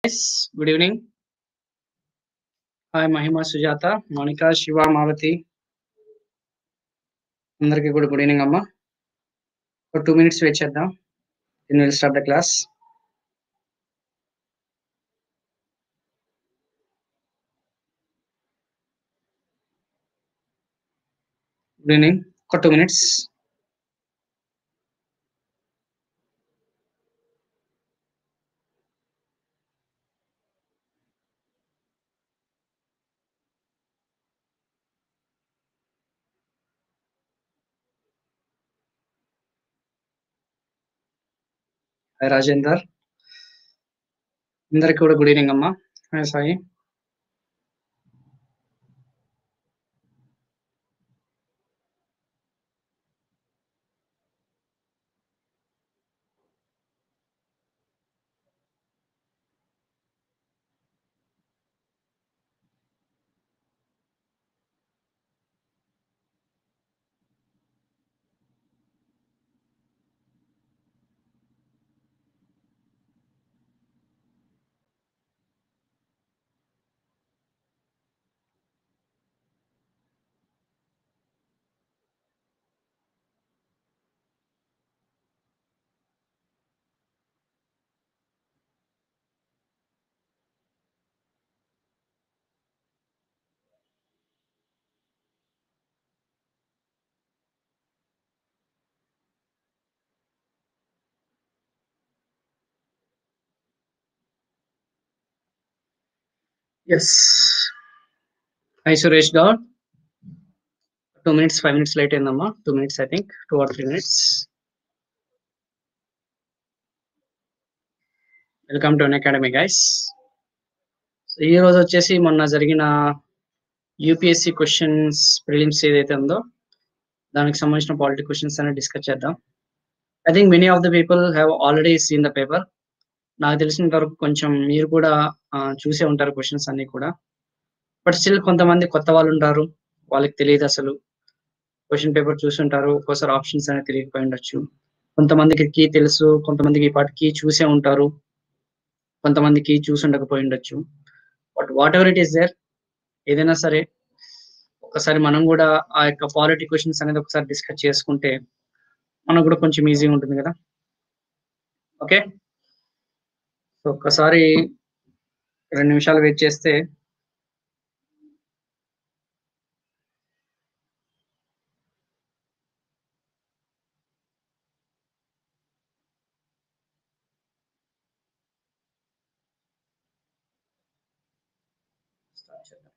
guys. Good evening. Hi Mahima Sujatha Monika Siva Mavathi అందరికీ కూడా good evening అమ్మా ఒక టూ మినిట్స్ వెయిట్ చేద్దాం in will start the class good evening ఒక టూ మినిట్స్ హాయ్ రాజేందర్ అందరికీ కూడా గుడ్ ఈవినింగ్ అమ్మా hi Sai S hi Suresh Goud two minutes five minutes late అయిందమ్మా two minutes I think two or three minutes welcome to Unacademy guys ఈ రోజు వచ్చేసి మొన్న జరిగిన యూపీఎస్సి క్వశ్చన్స్ ప్రిలిమ్స్ ఏదైతే ఉందో దానికి సంబంధించిన పాలిటీ క్వశ్చన్స్ అనేది డిస్కస్ చేద్దాం I think many of the people have already seen the paper నాకు తెలిసినంత వరకు కొంచెం మీరు కూడా ఆ, చూసే ఉంటారు క్వశ్చన్స్ అన్ని కూడా బట్ స్టిల్ కొంతమంది కొత్త వాళ్ళు ఉంటారు వాళ్ళకి తెలియదు అసలు క్వశ్చన్ పేపర్ చూసుంటారు ఒక్కోసారి ఆప్షన్స్ అనేది తెలియకపోయి ఉండొచ్చు కొంతమందికి కీ తెలుసు కొంతమందికి ఈ పాటి కీ చూసే ఉంటారు కొంతమందికి చూసి ఉండకపోయి ఉండొచ్చు but whatever it is there ఏదైనా సరే ఒకసారి మనం కూడా ఆ యొక్క పాలిటీ క్వశ్చన్స్ అనేది ఒకసారి డిస్కస్ చేసుకుంటే మనకు కూడా కొంచెం ఈజీగా ఉంటుంది కదా ఓకే సో ఒక్కసారి రెండు నిమిషాలు వెయిట్ చేస్తే స్టార్ట్ చేద్దాం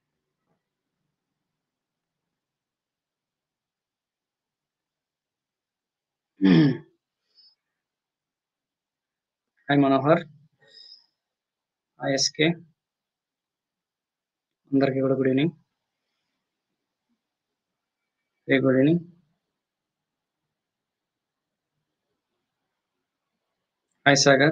హాయ్ మనోహర్ హాయ్ ఎస్కే అందరికీ కూడా good evening very good evening hi Sagar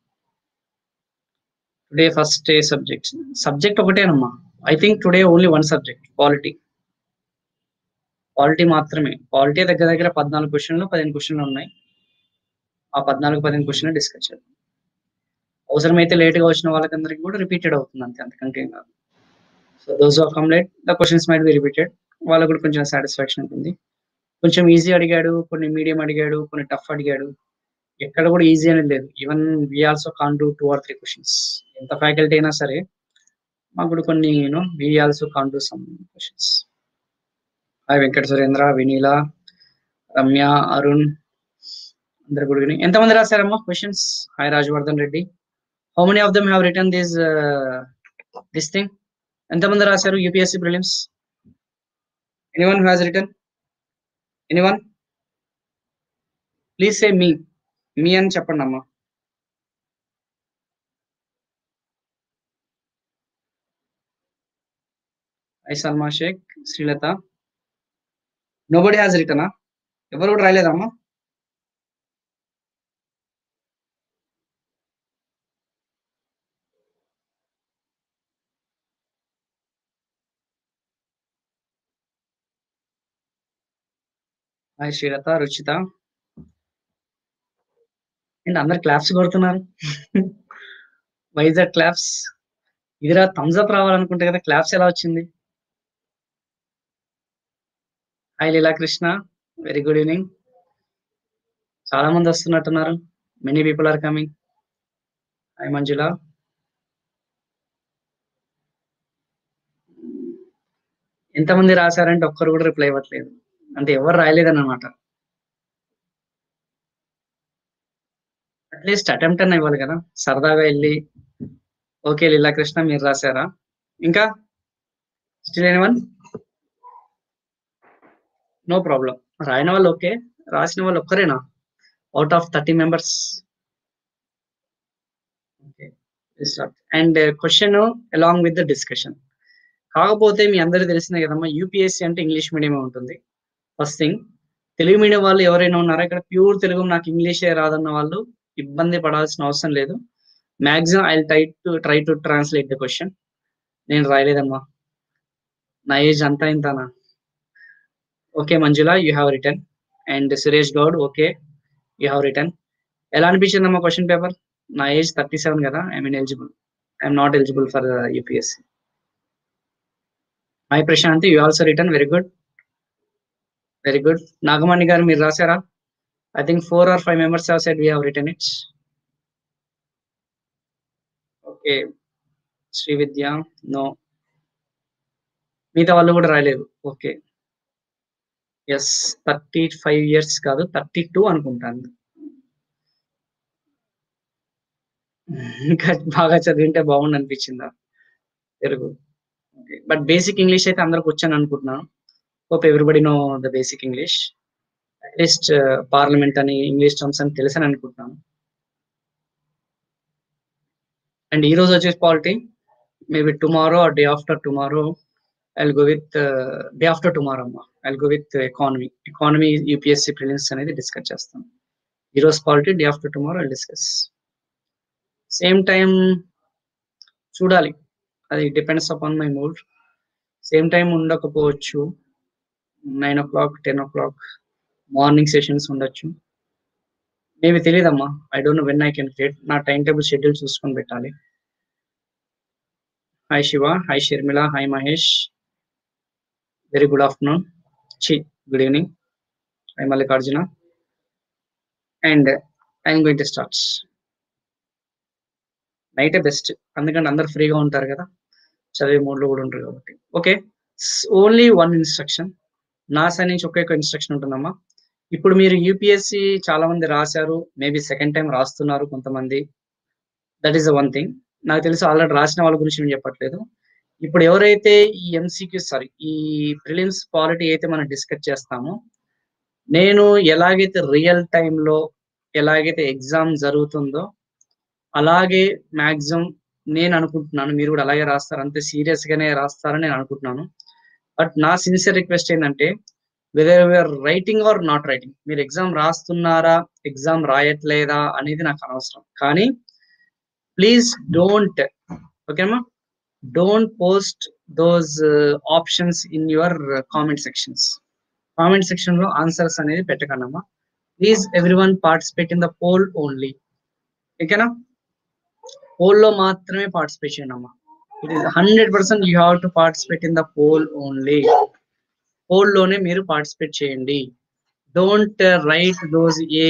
today first day subject subject ఒకటేనమ్మా I think today only one subject polity polity మాత్రమే పాలిటీ దగ్గర దగ్గర పద్నాలుగు క్వశ్చన్లు పదిహేను క్వశ్చన్లు ఉన్నాయి ఆ పద్నాలుగు పదిహేను క్వశ్చన్లు డిస్కస్ చేద్దాం అవసరమైతే లేట్ గా వచ్చిన వాళ్ళకందరికీ కూడా రిపీటెడ్ అవుతుంది అంతే అంతకంటే ఏం కాదు so those of complete the questions might be repeated వాళ్ళకు కూడా కొంచెం సాటిస్ఫాక్షన్ ఉంటుంది కొంచెం ఈజీ అడిగాడు కొన్ని మీడియం అడిగాడు కొన్ని టఫ్ అడిగాడు ఎక్కడ కూడా ఈజీ అనేది లేదు even we also can do two or three questions ఎంత ఫ్యాకల్టీ అయినా సరే మాకు కూడా కొన్ని you know we also can do some questions hi Venkata Surendra Vineela Ramya Arun అందరు గుడ్ ఈవినింగ్ ఎంతమంది రాశారమ్మా questions hi Rajavardhan Reddy how many of them have return this this thing ఎంతమంది రాశారు UPSC prelims anyone has return anyone please say me me అని చెప్పండి అమ్మా I Salma Shaik Srilatha nobody has రిటర్నా ఎవరు కూడా రాయలేదమ్మా హాయ్ శ్రీలత రుచిత అండ్ అందరు క్లాప్స్ కొడుతున్నారు వైజాగ్ క్లాప్స్ ఇదిరా థమ్స్ అప్ రావాలనుకుంటే కదా క్లాప్స్ ఎలా వచ్చింది hi Leela Krishna very good evening చాలా మంది వస్తున్నట్టున్నారు many people are coming hi Manjula ఎంతమంది రాశారంటే ఒక్కరు కూడా రిప్లై ఇవ్వట్లేదు అంటే ఎవరు రాయలేదన్నమాట అట్లీస్ట్ అటెంప్ట్ అన్న ఇవ్వాలి కదా సరదాగా వెళ్ళి ఓకే లీలా కృష్ణ మీరు రాశారా ఇంకా స్టిల్ వన్ నో ప్రాబ్లం రాయని వాళ్ళు ఓకే రాసిన వాళ్ళు ఒక్కరేనా out of thirty members okay and question along with the discussion కాకపోతే మీ అందరికీ తెలిసిందే కదమ్మా యూపీఎస్సీ అంటే ఇంగ్లీష్ మీడియమే ఉంటుంది ఫస్ట్ థింగ్ తెలుగు మీడియం వాళ్ళు ఎవరైనా ఉన్నారా ఇక్కడ ప్యూర్ తెలుగు నాకు ఇంగ్లీషే రాదన్న వాళ్ళు ఇబ్బంది పడాల్సిన అవసరం లేదు maximum I try to try to translate the question నేను రాయలేదమ్మా నా ఏజ్ అంతా ఇంతానా okay Manjula you have return and Suresh Goud okay you have return ఎలా అనిపించిందమ్మా క్వశ్చన్ పేపర్ నా ఏజ్ థర్టీ సెవెన్ కదా I mean eligible I'm not eligible for UPSC my Prashanthi you also return very good very good Nagamani garu మీరు రాశారా I think four or five members have said we have return it's okay Sri Vidya no మిగతా వాళ్ళు కూడా రాయలేదు okay yes thirty five years కాదు thirty two అనుకుంటాను ఇంకా బాగా చదివింటే బాగుండు అనిపించిందా తెలుగు బట్ బేసిక్ ఇంగ్లీష్ అయితే అందరికి వచ్చాను అనుకుంటున్నాను hope everybody know the basic English at least parliament అని ఇంగ్లీష్ టర్మ్స్ అని తెలుసని అనుకుంటున్నాను అండ్ ఈ రోజు వచ్చేసి polity maybe tomorrow or day after tomorrow I go with day after tomorrow అమ్మా I go with economy economy UPSC prelims అనేది discuss చేస్తాం ఈ రోజు polity day after tomorrow I discuss same time చూడాలి అది depends upon my mood same time ఉండకపోవచ్చు nine o'clock ten ఓ clock morning sessions ఉండొచ్చు maybe తెలియదమ్మా I don't know when I can create నా టైం టేబుల్ షెడ్యూల్ చూసుకొని పెట్టాలి hi Shiva hi Sharmila hi Mahesh very good afternoon చి good evening hi Mallikarjuna and I'm going to start నైటే best అందుకంటే అందరు ఫ్రీగా ఉంటారు కదా చదివే మూడ్లో కూడా ఉంటారు కాబట్టి ఓకే ఓన్లీ వన్ ఇన్స్ట్రక్షన్ నా సైడ్ నుంచి ఒకే ఒక ఇన్స్ట్రక్షన్ ఉంటుందమ్మా ఇప్పుడు మీరు యూపీఎస్సి చాలా మంది రాశారు మేబీ సెకండ్ టైం రాస్తున్నారు కొంతమంది that is the one thing నాకు తెలిసి ఆల్రెడీ రాసిన వాళ్ళ గురించి నేను చెప్పట్లేదు ఇప్పుడు ఎవరైతే ఈ ఎంసీక్యూ సారీ ఈ ప్రిలిమ్స్ పాలిటీ అయితే మనం డిస్కస్ చేస్తామో నేను ఎలాగైతే రియల్ టైంలో ఎలాగైతే ఎగ్జామ్ జరుగుతుందో అలాగే మ్యాక్సిమం నేను అనుకుంటున్నాను మీరు కూడా అలాగే రాస్తారు అంతే సీరియస్ గానే రాస్తారని నేను అనుకుంటున్నాను బట్ నా సిన్సియర్ రిక్వెస్ట్ ఏంటంటే whether we're writing or not writing మీరు ఎగ్జామ్ రాస్తున్నారా ఎగ్జామ్ రాయట్లేదా అనేది నాకు అనవసరం కానీ ప్లీజ్ డోంట్ ఓకేమా don't post those options in your comment sections comment section లో ఆన్సర్స్ అనేది పెట్టకండమ్మా please everyone participate in the poll only ఓకేనా పోల్ లో మాత్రమే పార్టిసిపేట్ చేయండి అమ్మా it is hundred percent you have to participate in the poll only poll లోనే మీరు పార్టిసిపేట్ చేయండి don't write those A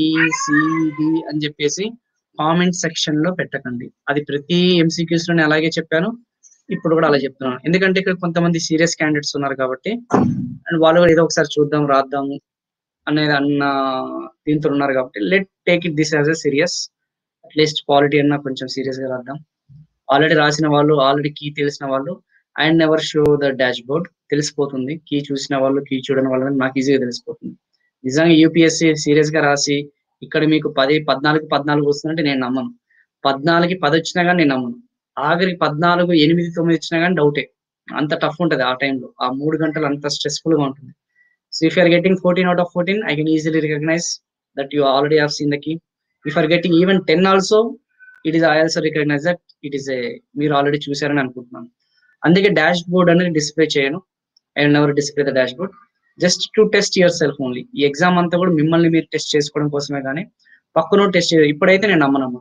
D అని చెప్పేసి కామెంట్ సెక్షన్ లో పెట్టకండి అది ప్రతి ఎంసీక్యూస్ లోనే అలాగే చెప్పాను ఇప్పుడు కూడా అలా చెప్తున్నాను ఎందుకంటే ఇక్కడ కొంతమంది సీరియస్ క్యాండిడేట్స్ ఉన్నారు కాబట్టి అండ్ వాళ్ళు కూడా ఏదో ఒకసారి చూద్దాం రాద్దాము అనేది అన్న దీంతో ఉన్నారు కాబట్టి let take it this as a serious at least quality అన్నా కొంచెం సీరియస్ గా రాద్దాం ఆల్రెడీ రాసిన వాళ్ళు ఆల్రెడీ కీ తెలిసిన వాళ్ళు and never show the dashboard తెలిసిపోతుంది కీ చూసిన వాళ్ళు కీ చూడని వాళ్ళు నాకు ఈజీగా తెలిసిపోతుంది నిజంగా యూపీఎస్సీ సీరియస్ గా రాసి ఇక్కడ మీకు పది పద్నాలుగు పద్నాలుగు వస్తుందంటే నేను నమ్మను పద్నాలుగు పది వచ్చినా కానీ నేను నమ్మను ఆఖరికి పద్నాలుగు ఎనిమిది తొమ్మిది వచ్చినా కానీ డౌటే అంత టఫ్ ఉంటుంది ఆ టైంలో ఆ మూడు గంటలు అంత స్ట్రెస్ఫుల్ గా ఉంటుంది so if you're getting fourteen out of fourteen I can easily recognise that you already have seen the key if are getting even ten also it is I also recognise that it is A మీరు ఆల్రెడీ చూసారని అనుకుంటున్నాను అందుకే dashboard అనేది display చేయను I never display the dashboard just to test yourself only ఈ exam అంతా కూడా మిమ్మల్ని మీరు టెస్ట్ చేసుకోవడం కోసమే కానీ పక్కన టెస్ట్ ఇప్పుడైతే నేను నమ్మనమ్మా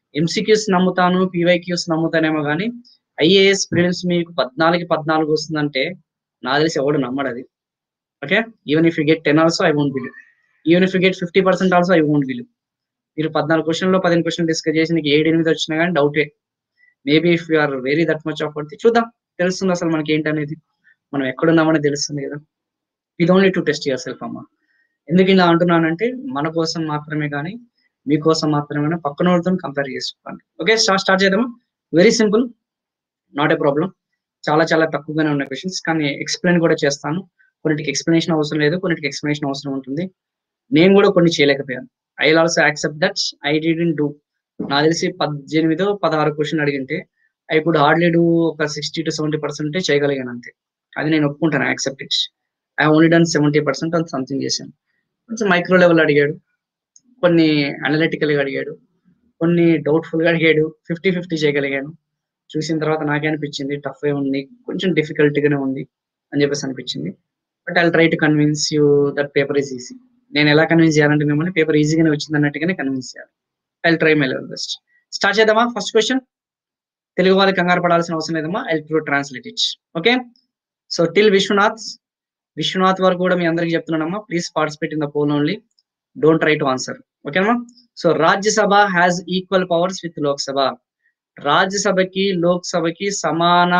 ఎంసీక్యూస్ నమ్ముతాను పీవైక్యూస్ నమ్ముతానేమో కానీ ఐఏఎస్ ప్రిలిమ్స్ మీకు పద్నాలుగు పద్నాలుగు వస్తుందంటే నా తెలిసి ఎవడు నమ్మడు అది okay even if you get ten also I won't believe even if you get fifty percent also I won't believe మీరు పద్నాలుగు క్వశ్చన్లో పదిహేను క్వశ్చన్ డిస్కస్ చేసి నీకు ఏడు ఎనిమిది వచ్చినా కానీ డౌటే maybe if you are very that much of పడితే చూద్దాం తెలుస్తుంది అసలు మనకి ఏంటనేది మనం ఎక్కడున్నామని తెలుస్తుంది కదా ఇది only to test yourself అమ్మ ఎందుకు ఇలా అంటున్నానంటే మన కోసం మాత్రమే కానీ మీకోసం మాత్రమే పక్కన వాళ్ళతో కంపేర్ చేసుకోండి ఓకే స్టార్ట్ స్టార్ట్ చేద్దామా very simple not a problem చాలా చాలా తక్కువగానే ఉన్న క్వశ్చన్స్ కానీ ఎక్స్ప్లెయిన్ కూడా చేస్తాను కొన్నిటికి ఎక్స్ప్లెనేషన్ అవసరం లేదు కొన్నిటికి ఎక్స్ప్లెనేషన్ అవసరం ఉంటుంది నేను కూడా కొన్ని చేయలేకపోయాను I also accept that I didn't do నాకు తెలిసి పద్దెనిమిదో పదహారు క్వశ్చన్ అడిగింటే ఐ కుడ్ హార్డ్లీ డూ ఒక సిక్స్టీ టు సెవెంటీ పర్సెంట్ చేయగలిగాను అంతే అది నేను ఒప్పుకుంటాను accept it I only done seventy percent అంత సంథింగ్ చేశాను కొంచెం మైక్రో లెవెల్ అడిగాడు కొన్ని అనలిటికల్ గా అడిగాడు కొన్ని డౌట్ఫుల్ గా అడిగాడు ఫిఫ్టీ ఫిఫ్టీ చేయగలిగాను చూసిన తర్వాత నాకే అనిపించింది టఫ్ ఏ ఉంది కొంచెం డిఫికల్ట్ గానే ఉంది అని చెప్పేసి అనిపించింది but I try to convince you that paper is easy నేను ఎలా కన్విన్స్ చేయాలంటే మిమ్మల్ని పేపర్ ఈజీగానే వచ్చింది అన్నట్టుగానే కన్విన్స్ చేయాలి I try my level best start చేద్దామా ఫస్ట్ క్వశ్చన్ తెలుగు వాళ్ళకి కంగారు పడాల్సిన అవసరం లేదమ్మా I to translate it okay so till Vishwanath Vishwanath వరకు కూడా మీ అందరికి చెప్తున్నానమ్మా please participate in the poll only don't try to answer ఓకేనమ్మా so Rajya Sabha has equal powers with Lok Sabha రాజ్యసభకి లోక్సభకి సమాన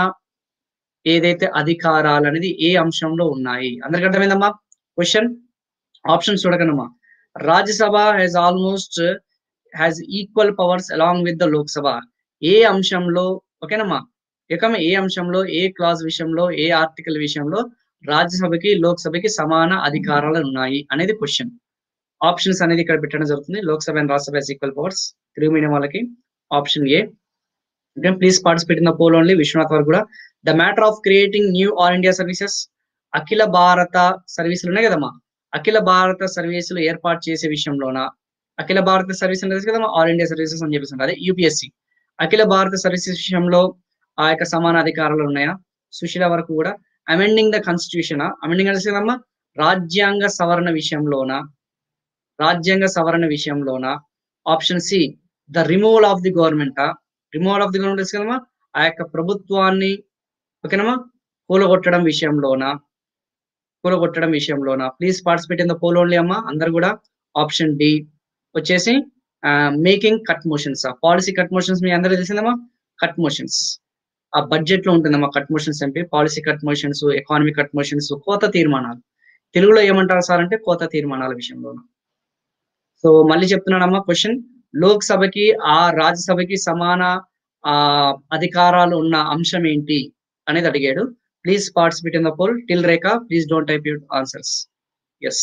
ఏదైతే అధికారాలు అనేది ఏ అంశంలో ఉన్నాయి అందరికి అర్థమైందమ్మా క్వశ్చన్ ఆప్షన్స్ చూడకనమ్మా Rajya Sabha has almost has equal powers along with the Lok Sabha ఏ అంశంలో ఓకేనమ్మా ఇక ఏ అంశంలో ఏ క్లాస్ విషయంలో ఏ ఆర్టికల్ విషయంలో రాజ్యసభకి లోక్సభకి సమాన అధికారాలు ఉన్నాయి అనేది క్వశ్చన్ ఆప్షన్స్ అనేది ఇక్కడ పెట్టడం జరుగుతుంది Lok Sabha and Rajya Sabha equal powers Telugu medium వాళ్ళకి option A okay please participate in the poll only Vishwanath వారు కూడా the matter of creating new all India services అఖిల భారత సర్వీసులు ఉన్నాయి కదమ్మా అఖిల భారత సర్వీసులు ఏర్పాటు చేసే విషయంలోన అఖిల భారత సర్వీస్ అనేది కదమ్మా ఆల్ ఇండియా సర్వీసెస్ అని చెప్పేసి అదే యూపీఎస్సి అఖిల భారత సర్వీసెస్ విషయంలో ఆ యొక్క సమాన అధికారాలు ఉన్నాయా సుశీల వరకు కూడా అమెండింగ్ ద కాన్స్టిట్యూషన్ అమెండింగ్ అంటే కదమ్మా రాజ్యాంగ సవరణ విషయంలోన రాజ్యాంగ సవరణ విషయంలోన option C the removal of the government removal of the government కదమ్మా ఆ యొక్క ప్రభుత్వాన్ని ఓకేనమ్మా కూలగొట్టడం విషయంలోన కూలగొట్టడం విషయంలోన please participate in the poll only అమ్మా అందరు కూడా ఆప్షన్ డి వచ్చేసి making cut motions policy cut motions మీ అందరూ తెలిసిందమ్మా కట్ మోషన్స్ ఆ బడ్జెట్ లో ఉంటుందమ్మా కట్ మోషన్స్ అంటే policy cut motions economy cut motions కోత తీర్మానాలు తెలుగులో ఏమంటారు సార్ అంటే కోత తీర్మానాల విషయంలోన సో మళ్ళీ చెప్తున్నానమ్మా క్వశ్చన్ లోక్సభకి ఆ రాజ్యసభకి సమాన ఆ అధికారాలు ఉన్న అంశం ఏంటి అనేది అడిగాడు please participate in the poll till Rekha please don't type your answers yes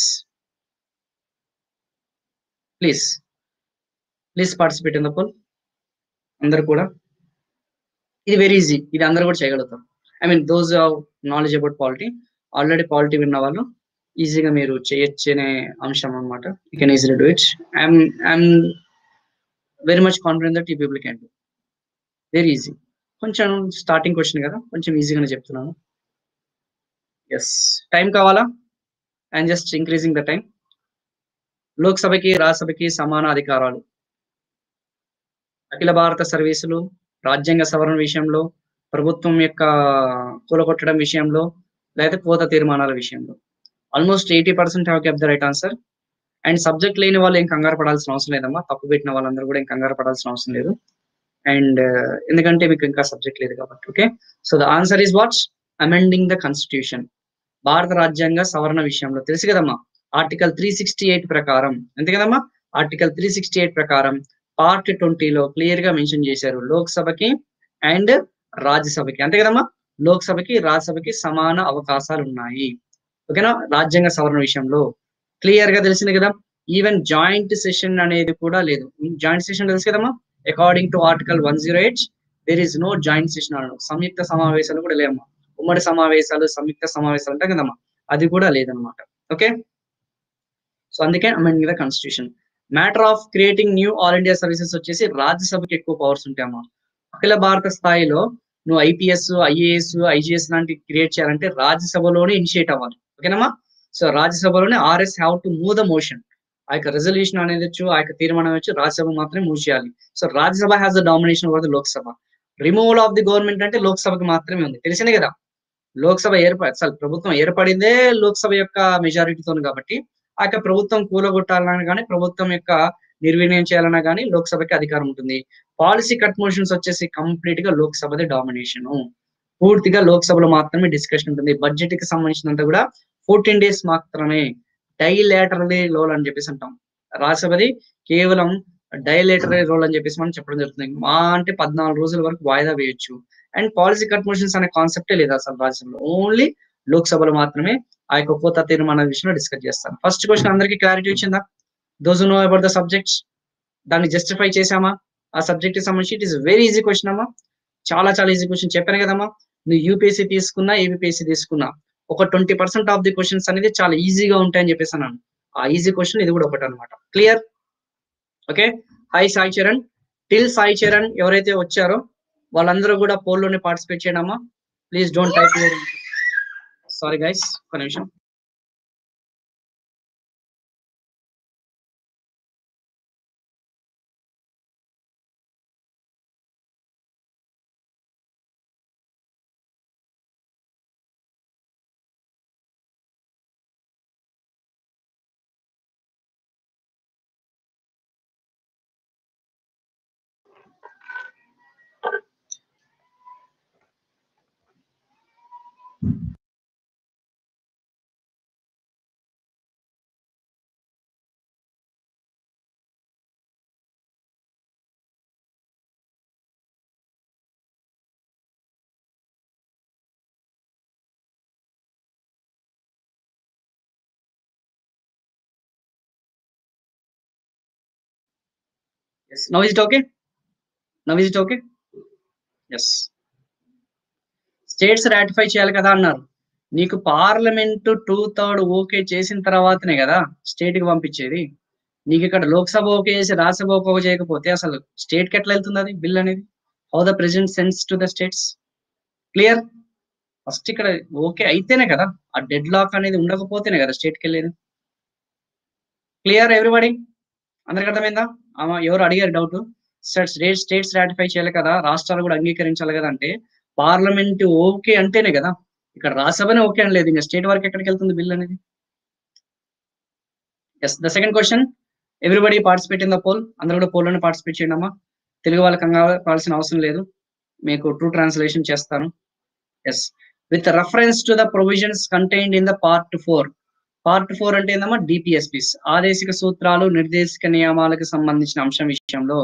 please please participate in the poll అందరు కూడా ఇది వెరీ ఈజీ ఇది అందరు కూడా చేయగలుగుతారు I mean those knowledge about polity already polity విన్న వాళ్ళు ఈజీగా మీరు చేయొచ్చు అనే అంశం అనమాట you can easily do it I'm I'm very much confident that ఈ people can do very easy కొంచెం స్టార్టింగ్ క్వశ్చన్ కదా కొంచెం ఈజీగానే చెప్తున్నాను ఎస్ టైం కావాలా and just increasing the time లోక్సభకి రాజ్యసభకి సమాన అధికారాలు అఖిల భారత సర్వీసులు రాజ్యాంగ సవరణ విషయంలో ప్రభుత్వం యొక్క కూలగొట్టడం విషయంలో లేదా కోత తీర్మానాల విషయంలో almost eighty percent have kept the right answer and subject లేని వాళ్ళు ఏం కంగారు పడాల్సిన అవసరం లేదమ్మా తప్పు పెట్టిన వాళ్ళందరూ కూడా ఏం కంగారు పడాల్సిన అవసరం లేదు అండ్ ఎందుకంటే మీకు ఇంకా సబ్జెక్ట్ లేదు కాబట్టి okay so the answer is what's amending the constitution భారత రాజ్యాంగ సవరణ విషయంలో తెలుసు కదమ్మా ఆర్టికల్ త్రీ సిక్స్టీ ఎయిట్ ప్రకారం అంతే కదమ్మా ఆర్టికల్ త్రీ సిక్స్టీ ఎయిట్ ప్రకారం పార్ట్ ట్వంటీలో క్లియర్ గా మెన్షన్ చేశారు లోక్సభకి అండ్ రాజ్యసభకి అంతే కదమ్మా లోక్సభకి రాజ్యసభకి సమాన అవకాశాలు ఉన్నాయి ఓకేనా రాజ్యాంగ సవరణ విషయంలో క్లియర్ గా తెలిసింది కదా ఈవెన్ జాయింట్ సెషన్ అనేది కూడా లేదు జాయింట్ సెషన్ తెలుసు కదమ్మా according to article one zero eight there is no joint session అన్నాడు సంయుక్త సమావేశాలు కూడా లేవమ్మా ఉమ్మడి సమావేశాలు సంయుక్త సమావేశాలు అంటే కదమ్మా అది కూడా లేదనమాట ఓకే సో అందుకే amending the constitution matter of creating new all India services వచ్చేసి రాజ్యసభకి ఎక్కువ పవర్స్ ఉంటాయమ్మా అఖిల భారత స్థాయిలో నువ్వు ఐపీఎస్ ఐఏఎస్ ఐజీఎస్ లాంటివి క్రియేట్ చేయాలంటే రాజ్యసభలోనే ఇనిషియేట్ అవ్వాలి ఓకేనమ్మా సో రాజ్యసభలోనే RS have to move the motion ఆ యొక్క రెజల్యూషన్ అనేది వచ్చు ఆ యొక్క తీర్మానం వచ్చు రాజ్యసభ మాత్రమే మూవ్ చేయాలి so Rajya Sabha has the domination over the Lok Sabha removal of the government అంటే లోక్సభకి మాత్రమే ఉంది తెలిసిందే కదా లోక్సభ ఏర్పడి అసలు ప్రభుత్వం ఏర్పడిందే లోక్సభ యొక్క మెజారిటీతో కాబట్టి ఆ యొక్క ప్రభుత్వం కూలగొట్టాలన్నా కానీ ప్రభుత్వం యొక్క నిర్వీర్యం చేయాలన్నా కానీ లోక్సభకి అధికారం ఉంటుంది పాలసీ కట్ మోషన్స్ వచ్చేసి కంప్లీట్ గా లోక్సభది డామినేషన్ పూర్తిగా లోక్సభలో మాత్రమే డిస్కషన్ ఉంటుంది బడ్జెట్ కి సంబంధించినంత కూడా ఫోర్టీన్ డేస్ మాత్రమే డైలేటరలీ రోల్ అని చెప్పేసి అంటాం రాష్ట్రపతి కేవలం డైలేటరీ రోల్ అని చెప్పేసి మనం చెప్పడం జరుగుతుంది మా అంటే పద్నాలుగు రోజుల వరకు వాయిదా వేయొచ్చు అండ్ పాలసీ కట్ మోషన్స్ అనే కాన్సెప్టే లేదు అసలు రాజ్యసభలో ఓన్లీ లోక్సభలో మాత్రమే ఆ యొక్క కొత్త తీర్మాన విషయంలో డిస్కస్ చేస్తాను ఫస్ట్ క్వశ్చన్ అందరికీ క్లారిటీ వచ్చిందా those know about the subjects దాన్ని జస్టిఫై చేసామా ఆ సబ్జెక్ట్ కి సంబంధించి it is very easy question అమ్మా చాలా చాలా ఈజీ క్వశ్చన్ చెప్పాను కదమ్మా నువ్వు యూపీఎస్సీ తీసుకున్నా ఏబిపిఎస్సీ తీసుకున్నా ఒక twenty percent of the questions అనేది చాలా ఈజీగా ఉంటాయని చెప్పేసి అన్నాను ఆ ఈజీ క్వశ్చన్ ఇది కూడా ఒకటి అనమాట clear okay hi Sai Charan till Sai Charan ఎవరైతే వచ్చారో వాళ్ళందరూ కూడా పోల్లోనే పార్టిసిపేట్ చేయడం అమ్మా please don't type sorry guys ఒక నిమిషం yes now is it okay now is it okay yes states ratify చేయాలి కదా అన్నారు నీకు పార్లమెంట్ టూ థర్డ్ ఓకే చేసిన తర్వాతనే కదా స్టేట్ కి పంపించేది నీకు ఇక్కడ లోక్సభ ఓకే చేసి రాజ్యసభ ఓకే చేయకపోతే అసలు స్టేట్ కి ఎట్లా వెళ్తుంది అది బిల్ అనేది how the president sends to the states clear first ఇక్కడ ఓకే అయితేనే కదా ఆ డెడ్ లాక్ అనేది ఉండకపోతేనే కదా స్టేట్కి వెళ్ళేది క్లియర్ ఎవ్రీబడి అందరికి అర్థమైందా ఆమె ఎవరు అడిగారు డౌట్ స్టేట్ స్టేట్స్ రాటిఫై చేయాలి కదా రాష్ట్రాలు కూడా అంగీకరించాలి కదా అంటే పార్లమెంట్ ఓకే అంటేనే కదా ఇక్కడ రాజ్యసభనే ఓకే అనలేదు ఇంకా స్టేట్ వరకు ఎక్కడికి వెళ్తుంది బిల్ అనేది yes the second question everybody participate in the poll అందరూ కూడా పోల్లోనే పార్టిసిపేట్ చేయండి అమ్మా తెలుగు వాళ్ళకి కావాల్సిన అవసరం లేదు మీకు ట్రూ ట్రాన్స్లేషన్ చేస్తాను yes with reference to the provisions contained in the part four part four అంటే ఏందమ్మా డిపిఎస్పిస్ ఆదేశిక సూత్రాలు నిర్దేశిక నియమాలకు సంబంధించిన అంశం విషయంలో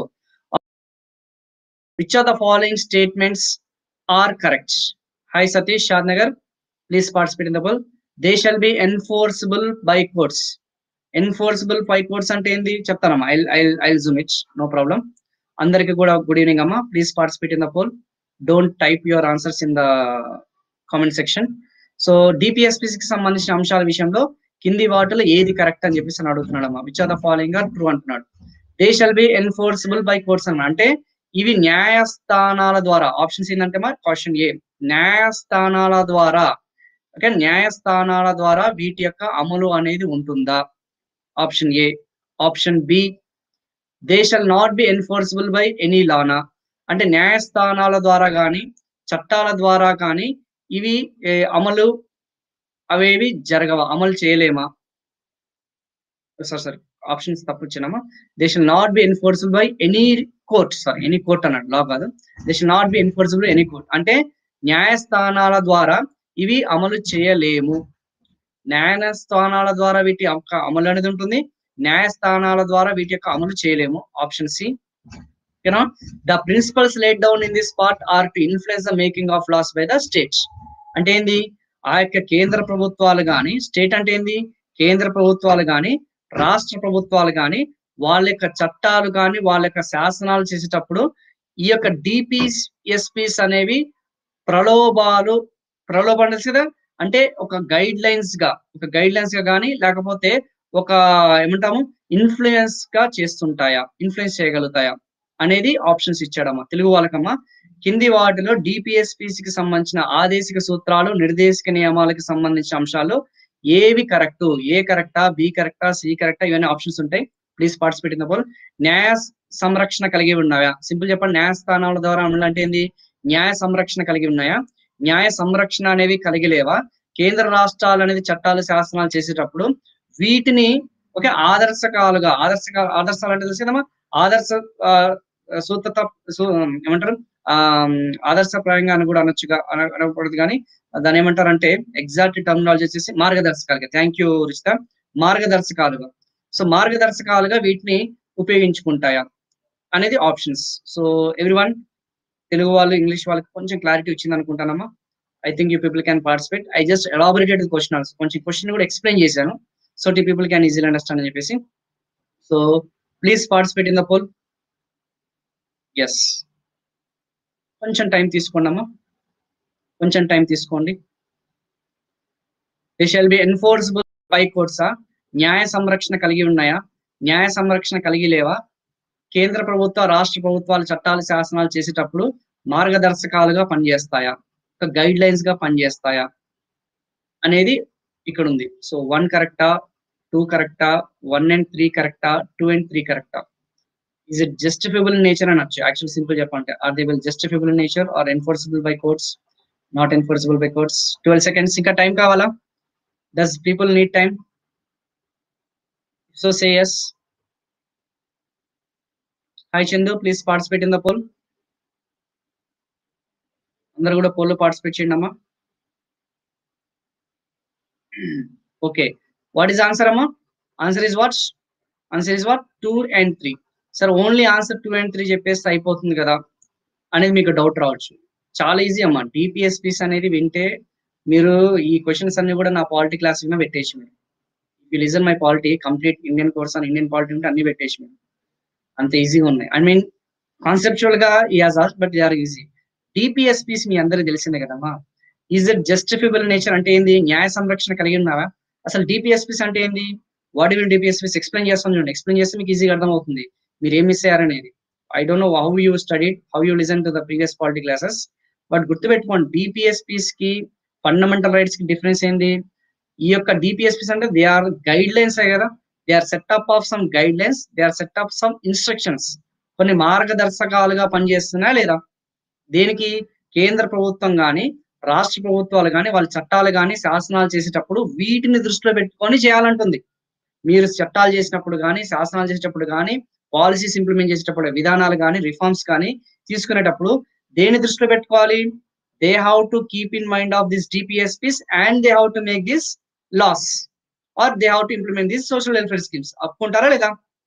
which are the following statements are correct hi Satish Shadnagar please participate in the poll they shall be enforceable by courts enforceable by courts అంటే ఏంది చెప్తానమ్మా I I I zoom it no problem అందరికి కూడా గుడ్ ఈవినింగ్ అమ్మా please participate in the poll don't type your answers in the comment section so DPSPs కి సంబంధించిన అంశాల విషయంలో కింది వాటిలో ఏది కరెక్ట్ అని చెప్పేసి అని అడుగుతున్నాడు అమ్మా which are the following are true అంటున్నాడు they shall be enforceable by courts అన్న అంటే ఇవి న్యాయస్థానాల ద్వారా ఆప్షన్స్ ఏంటంటే మా క్వశ్చన్ ఏ న్యాయస్థానాల ద్వారా ఓకే న్యాయస్థానాల ద్వారా వీటి యొక్క అమలు అనేది ఉంటుందా option A option B they shall not be enforceable by any లానా అంటే న్యాయస్థానాల ద్వారా కానీ చట్టాల ద్వారా కానీ ఇవి ఏ, అమలు అవేవి జరగవా అమలు చేయలేమా సార్ సార్ ఆప్షన్స్ తప్పు ఇచ్చినామా they shall not be enforceable by any court sorry any court అన్నాడు లా కాదు they shall not be enforceable any court అంటే న్యాయస్థానాల ద్వారా ఇవి అమలు చేయలేము న్యాయస్థానాల ద్వారా వీటి యొక్క అమలు అనేది ఉంటుంది న్యాయస్థానాల ద్వారా వీటి యొక్క అమలు చేయలేము option C you know the principles laid down in this part are to influence the making of laws by the states అంటే ఏంది ఆ యొక్క కేంద్ర ప్రభుత్వాలు కానీ స్టేట్ అంటే ఏంది కేంద్ర ప్రభుత్వాలు కానీ రాష్ట్ర ప్రభుత్వాలు కానీ వాళ్ళ యొక్క చట్టాలు కానీ వాళ్ళ యొక్క శాసనాలు చేసేటప్పుడు ఈ యొక్క డిపిఎస్పిస్ అనేవి ప్రలోభాలు ప్రలోభం తెలుసు కదా అంటే ఒక గైడ్ లైన్స్ గా ఒక గైడ్ లైన్స్ గా కానీ లేకపోతే ఒక ఏమంటాము ఇన్ఫ్లుయెన్స్ గా చేస్తుంటాయా ఇన్ఫ్లుయెన్స్ చేయగలుగుతాయా అనేది ఆప్షన్స్ ఇచ్చాడమ్మా తెలుగు వాళ్ళకమ్మా కింది వాటిలో డిపిఎస్పిసి కి సంబంధించిన ఆదేశిక సూత్రాలు నిర్దేశిక నియమాలకు సంబంధించిన అంశాలు ఏవి కరెక్ట్ ఏ కరెక్టా బి కరెక్టా సి కరెక్టా ఇవన్నీ ఆప్షన్స్ ఉంటాయి please participate in the poll న్యాయ సంరక్షణ కలిగి ఉన్నాయా సింపుల్ చెప్పండి న్యాయస్థానాల ద్వారా ఉండాలంటే ఏంది న్యాయ సంరక్షణ కలిగి ఉన్నాయా న్యాయ సంరక్షణ అనేవి కలిగి లేవా కేంద్ర రాష్ట్రాలు అనేది చట్టాలు శాసనాలు చేసేటప్పుడు వీటిని ఒక ఆదర్శకాలుగా ఆదర్శ ఆదర్శాలు అంటే తెలుసు కదమ్మా ఆదర్శ ఆ, సూత్రత సు- ఏమంటారు ఆ ఆదర్శప్రాయంగా అని కూడా అనొచ్చుగా అన- అనకూడదు కానీ దాని ఏమంటారంటే ఎగ్జాక్ట్ టర్మినాలజీ వచ్చేసి మార్గదర్శకాలుగా థ్యాంక్ యూ రిషిత మార్గదర్శకాలుగా సో మార్గదర్శకాలుగా వీటిని ఉపయోగించుకుంటాయా అనేది options so everyone Telugu వాళ్ళు ఇంగ్లీష్ వాళ్ళకి కొంచెం క్లారిటీ వచ్చింది అనుకుంటానమ్మా I think you people can participate I just elaborated question also కొంచెం క్వశ్చన్ కూడా ఎక్స్ప్లెయిన్ చేశాను so the people can easily understand అని చెప్పేసి so please participate in the poll yes కొంచెం టైం తీసుకోండి అమ్మా కొంచెం టైం తీసుకోండి they shall be enforceable by కోర్ట్సా న్యాయ సంరక్షణ కలిగి ఉన్నాయా న్యాయ సంరక్షణ కలిగి లేవా కేంద్ర ప్రభుత్వ రాష్ట్ర ప్రభుత్వాలు చట్టాలు శాసనాలు చేసేటప్పుడు మార్గదర్శకాలుగా పనిచేస్తాయా ఒక గైడ్ లైన్స్ గా పనిచేస్తాయా అనేది ఇక్కడ ఉంది సో వన్ కరెక్టా టూ కరెక్టా వన్ అండ్ త్రీ కరెక్టా టూ అండ్ త్రీ కరెక్టా is it justifiable in nature అనొచ్చు యాక్చువల్ సింపుల్ చెప్పంటే are they will justifiable in nature or enforceable by courts not enforceable by courts twelve seconds ఇంకా time కావాలా does people need time so say yes hi Chandu please participate in the poll అందరు కూడా పోల్లో participate చేయండి అమ్మా okay what is answer అమ్మా answer is what answer is what two and three sir only answer two and three చెప్పేస్తే అయిపోతుంది కదా అనేది మీకు డౌట్ రావచ్చు చాలా ఈజీ అమ్మా డిపిఎస్పీస్ అనేది వింటే మీరు ఈ క్వశ్చన్స్ అన్ని కూడా నా పాలిటీ క్లాస్ మీద పెట్టేసి మీరు you listen my polity complete Indian course అని ఇండియన్ పాలిటీ ఉంటే అన్ని పెట్టేసి మీరు అంత ఈజీగా ఉన్నాయి ఐ మీన్ కాన్సెప్చువల్ గా ఈ has as but they are easy DPSPs మీ అందరికి తెలిసిందే కదమ్మా ఈజ్ ఇట్ జస్టిఫిబుల్ నేచర్ అంటే ఏంది న్యాయ సంరక్షణ కలిగి ఉన్నావా అసలు డిపిఎస్పీస్ అంటే ఏంది వాట్ ఈవెన్ డిపిఎస్పీస్ ఎక్స్ప్లెయిన్ చేస్తాను చూడండి ఎక్స్ప్లెయిన్ చేస్తే మీకు ఈజీగా అర్థమవుతుంది మీరు ఏం మిస్ అయ్యారనేది I don't know how you study how you listen to the previous polity classes but గుర్తుపెట్టుకోండి డిపిఎస్పీస్ కి ఫండమెంటల్ రైట్స్ కి డిఫరెన్స్ ఏంది ఈ యొక్క డిపిఎస్పీస్ అంటే దే ఆర్ గైడ్ లైన్స్ కదా they are setup of some guidelines they are set of some instructions కొన్ని మార్గదర్శకాలుగా పనిచేస్తున్నాయా లేదా దేనికి కేంద్ర ప్రభుత్వం కానీ రాష్ట్ర ప్రభుత్వాలు కానీ వాళ్ళ చట్టాలు కానీ శాసనాలు చేసేటప్పుడు వీటిని దృష్టిలో పెట్టుకొని చేయాలంటుంది మీరు చట్టాలు చేసినప్పుడు కానీ శాసనాలు చేసేటప్పుడు కానీ పాలసీస్ ఇంప్లిమెంట్ చేసేటప్పుడు విధానాలు కానీ రిఫార్మ్స్ కానీ తీసుకునేటప్పుడు దేని దృష్టిలో పెట్టుకోవాలి they have to keep in mind of this DPSPs and they have to make this laws or they have to implement this social welfare schemes అప్పుకుంటారా లేదా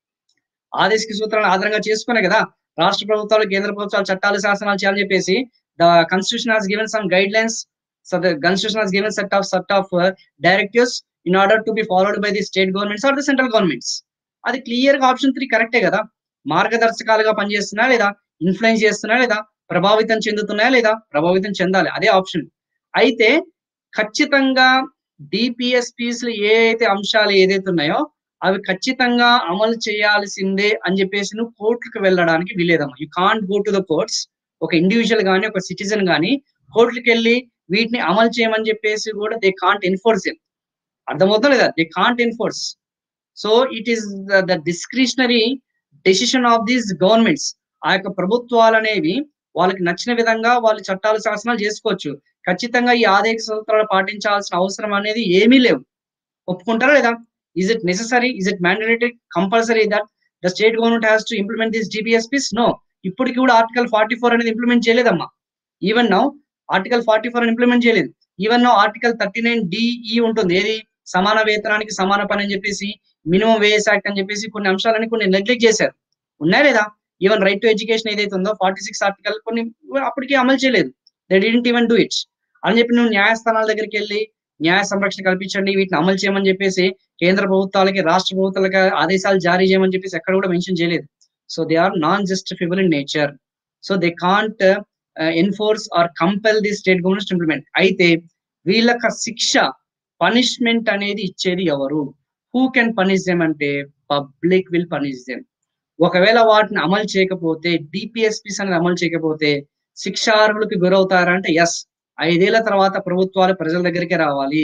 ఆదేశిక సూత్రాలను ఆధారంగా చేసుకునే కదా రాష్ట్ర ప్రభుత్వాలు కేంద్ర ప్రభుత్వాలు చట్టాలు శాసనాలు చేయాలని చెప్పేసి the constitution has given some guidelines so the constitution has given set of set of directives in order to be followed by the state governments or the central governments అది క్లియర్ గా option three కరెక్టే కదా మార్గదర్శకాలుగా పనిచేస్తున్నాయా లేదా influence చేస్తున్నాయా లేదా ప్రభావితం చెందుతున్నాయా లేదా ప్రభావితం చెందాలి అదే ఆప్షన్ అయితే ఖచ్చితంగా డిపిఎస్పీస్ ఏ అయితే అంశాలు ఏదైతే ఉన్నాయో అవి ఖచ్చితంగా అమలు చేయాల్సిందే అని చెప్పేసి నువ్వు కోర్టులకు వెళ్ళడానికి వీలేదమ్మా you can't go to the courts ఒక ఇండివిజువల్ గానీ ఒక సిటిజన్ గానీ కోర్టులకు వెళ్ళి వీటిని అమలు చేయమని చెప్పేసి కూడా దే కాంట్ ఎన్ఫోర్స్ ఇట్ అర్థమవుతా లేదా they can't enforce so it is the discretionary decision of these governments ఆ యొక్క ప్రభుత్వాలు అనేవి వాళ్ళకి నచ్చిన విధంగా వాళ్ళు చట్టాలు శాసనాలు చేసుకోవచ్చు ఖచ్చితంగా ఈ ఆదేశ సూత్రాలు పాటించాల్సిన అవసరం అనేది ఏమీ లేవు ఒప్పుకుంటారా లేదా is it necessary is it mandatory compulsory that the state government has to implement these gpsps no ఇప్పటికి కూడా ఆర్టికల్ ఫార్టీ ఫోర్ అనేది ఇంప్లిమెంట్ చేయలేదమ్మా even now article forty four implement చేయలేదు even now article thirty nine D E ఉంటుంది ఏది సమాన వేతనానికి సమాన పని అని చెప్పేసి మినిమం వేస్ యాక్ట్ అని చెప్పేసి కొన్ని అంశాలని కొన్ని నెగ్లెక్ట్ చేశారు ఉన్నాయా లేదా ఈవెన్ రైట్ టు ఎడ్యుకేషన్ ఏదైతే ఉందో ఫార్టీ సిక్స్ ఆర్టికల్ కొన్ని అప్పటికి అమలు చేయలేదు they didn't even do it అని చెప్పి నువ్వు న్యాయస్థానాల దగ్గరికి వెళ్ళి న్యాయ సంరక్షణ కల్పించండి వీటిని అమలు చేయమని చెప్పేసి కేంద్ర ప్రభుత్వాలకి రాష్ట్ర ప్రభుత్వాలకి ఆదేశాలు జారీ చేయమని చెప్పేసి ఎక్కడ కూడా మెన్షన్ చేయలేదు so they are non justifiable in nature so they can't enforce or compel the state government implement అయితే వీళ్ళకి శిక్ష పనిష్మెంట్ అనేది ఇచ్చేది ఎవరు హూ కెన్ పనిష్ దెమ్ అంటే పబ్లిక్ విల్ పనిష్ దెమ్ ఒకవేళ వాటిని అమలు చేయకపోతే డిపిఎస్పీస్ అనేది అమలు చేయకపోతే శిక్షార్హులకు గురవుతారంటే ఎస్ ఐదేళ్ల తర్వాత ప్రభుత్వాలు ప్రజల దగ్గరికి రావాలి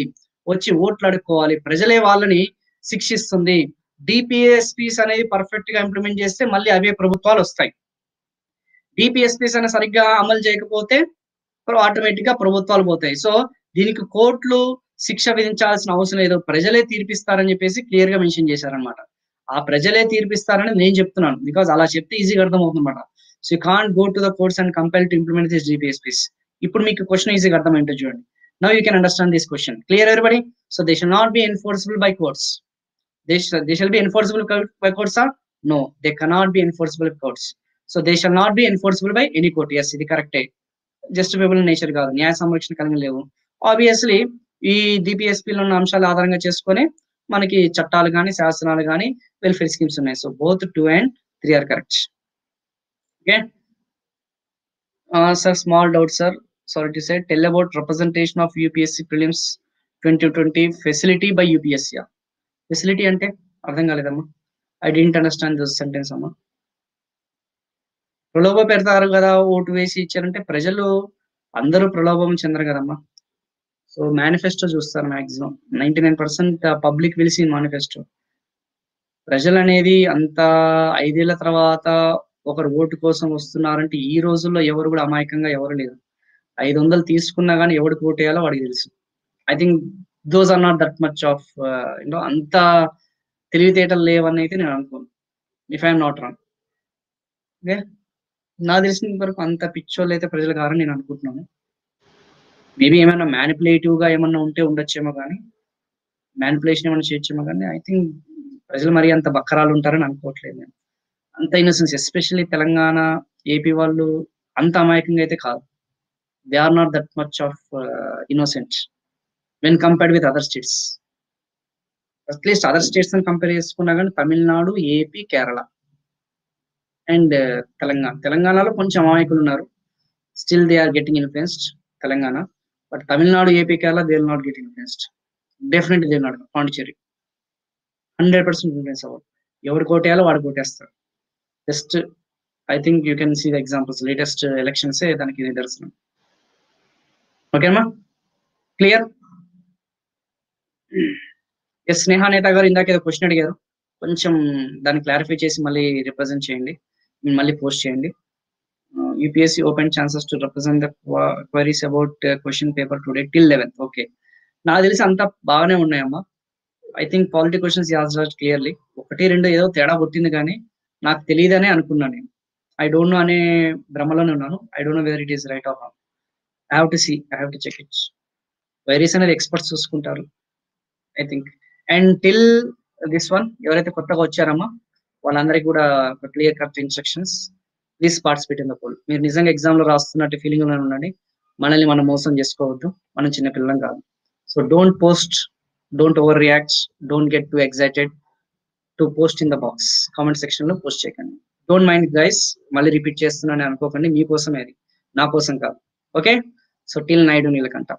వచ్చి ఓట్లు అడుక్కోవాలి ప్రజలే వాళ్ళని శిక్షిస్తుంది డిపిఎస్పీస్ అనేది పర్ఫెక్ట్ గా ఇంప్లిమెంట్ చేస్తే మళ్ళీ అవే ప్రభుత్వాలు వస్తాయి డిపిఎస్పీస్ అనేది సరిగ్గా అమలు చేయకపోతే ఆటోమేటిక్ గా ప్రభుత్వాలు పోతాయి సో దీనికి కోర్టులు శిక్ష విధించాల్సిన అవసరం లేదు ప్రజలే తీర్పిస్తారని చెప్పేసి క్లియర్ గా మెన్షన్ చేశారనమాట ఆ ప్రజలే తీర్పిస్తారని నేను చెప్తున్నాను బికాస్ అలా చెప్తే ఈజీగా అర్థం అవుతుందన్నమాట so you can't go to the courts and compel to implement this DPSPs ఇప్పుడు మీకు క్వశ్చన్ ఈజీగా అర్థమైంటో చూడండి now you can understand this question clear everybody so they shall not be enforceable by courts they they shall be enforceable by courts or no they cannot be enforceable courts so they shall not be enforceable by any court yes ఇది కరెక్టే justifiable nature కాదు న్యాయ సంరక్షణ కలిగి లేవు obviously ఈ డిపిఎస్పీలో ఉన్న అంశాలు ఆధారంగా చేసుకొని మనకి చట్టాలు కానీ శాసనాలు కానీ వెల్ఫేర్ స్కీమ్స్ ఉన్నాయి so both two and three are correct okay sir small doubt sir sorry to say tell about representation of UPSC prelims twenty twenty facility by UPSC facility అంటే అర్థం కాలేదమ్మా I didn't understand this sentence అమ్మా ప్రలోభ పెడతారు కదా vote వేసి ఇచ్చారంటే ప్రజలు అందరూ ప్రలోభం చెందరు కదమ్మా సో మేనిఫెస్టో చూస్తారు maximum ninety nine percent public will see manifesto ప్రజలు అనేది అంత ఐదేళ్ల తర్వాత ఒకరు ఓటు కోసం వస్తున్నారంటే ఈ రోజుల్లో ఎవరు కూడా అమాయకంగా ఎవరు లేరు ఐదు వందలు తీసుకున్నా కానీ ఎవరికి ఓటు వేయాలో వాడికి తెలుసు I think those are not that much of you know అంత తెలివితేటలు లేవని అయితే నేను అనుకోను if I'm not wrong okay నా తెలిసిన వరకు అంత పిచ్చోళ్ళు అయితే ప్రజలు కారని నేను అనుకుంటున్నాను మేబీ ఏమైనా మ్యానిపులేటివ్ గా ఏమన్నా ఉంటే ఉండొచ్చేమో కానీ మ్యానిపులేషన్ ఏమైనా చేయొచ్చేమో కానీ ఐ థింక్ ప్రజలు మరి అంత బక్కరాలు ఉంటారని అనుకోవట్లేదు నేను అంత ఇన్నోసెన్స్ ఎస్పెషల్లీ తెలంగాణ ఏపీ వాళ్ళు అంత అమాయకంగా అయితే కాదు they are not that much of innocent when compared with other states at least other states compare చేసుకున్నా కానీ తమిళనాడు ఏపీ కేరళ అండ్ తెలంగాణ తెలంగాణలో కొంచెం అమాయకులు ఉన్నారు still they are getting influenced Telangana but Tamil Nadu AP Kerala they will not get influenced definitely they not Pondicherry hundred percent influence అవ్వదు ఎవరు కోటేయాలో వాడు కోటేస్తారు just I think you can see the examples latest elections దానికి నిదర్శనం ఓకేమ్మా క్లియర్ ఎస్ స్నేహ నేత గారు ఇందాక ఏదో క్వశ్చన్ అడిగారు కొంచెం దాన్ని క్లారిఫై చేసి మళ్ళీ రిప్రజెంట్ చేయండి మళ్ళీ పోస్ట్ చేయండి UPSC open chances to represent the queries about question paper today till eleventh okay నాకు తెలిసి అంతా బాగానే ఉన్నాయమ్మా I think polity questions as clearly ఒకటి రెండు ఏదో తేడా కొట్టింది కానీ నాకు తెలియదనే అనుకున్నాను నేను ఐ డోంట్ నో అనే భ్రమలోనే ఉన్నాను I don't know whether it is right of I have to see I have to check it virus అనేది ఎక్స్పర్ట్స్ చూసుకుంటారు I think and till this one ఎవరైతే కొత్తగా వచ్చారమ్మా వాళ్ళందరికీ కూడా clear cut instructions please participate in the poll మీరు నిజంగా exam లో రాస్తున్నట్టు ఫీలింగ్ లో ఉండండి మనల్ని మనం మోసం చేసుకోవద్దు మనం చిన్న పిల్లలం కాదు so don't post don't over react don't get too excited to post in the box comment section లో పోస్ట్ చేయకండి డోంట్ మైండ్ గైస్ మళ్ళీ రిపీట్ చేస్తున్నాను అనుకోకండి మీకోసమే అది నా కోసం కాదు okay so till Naidu Neelakanta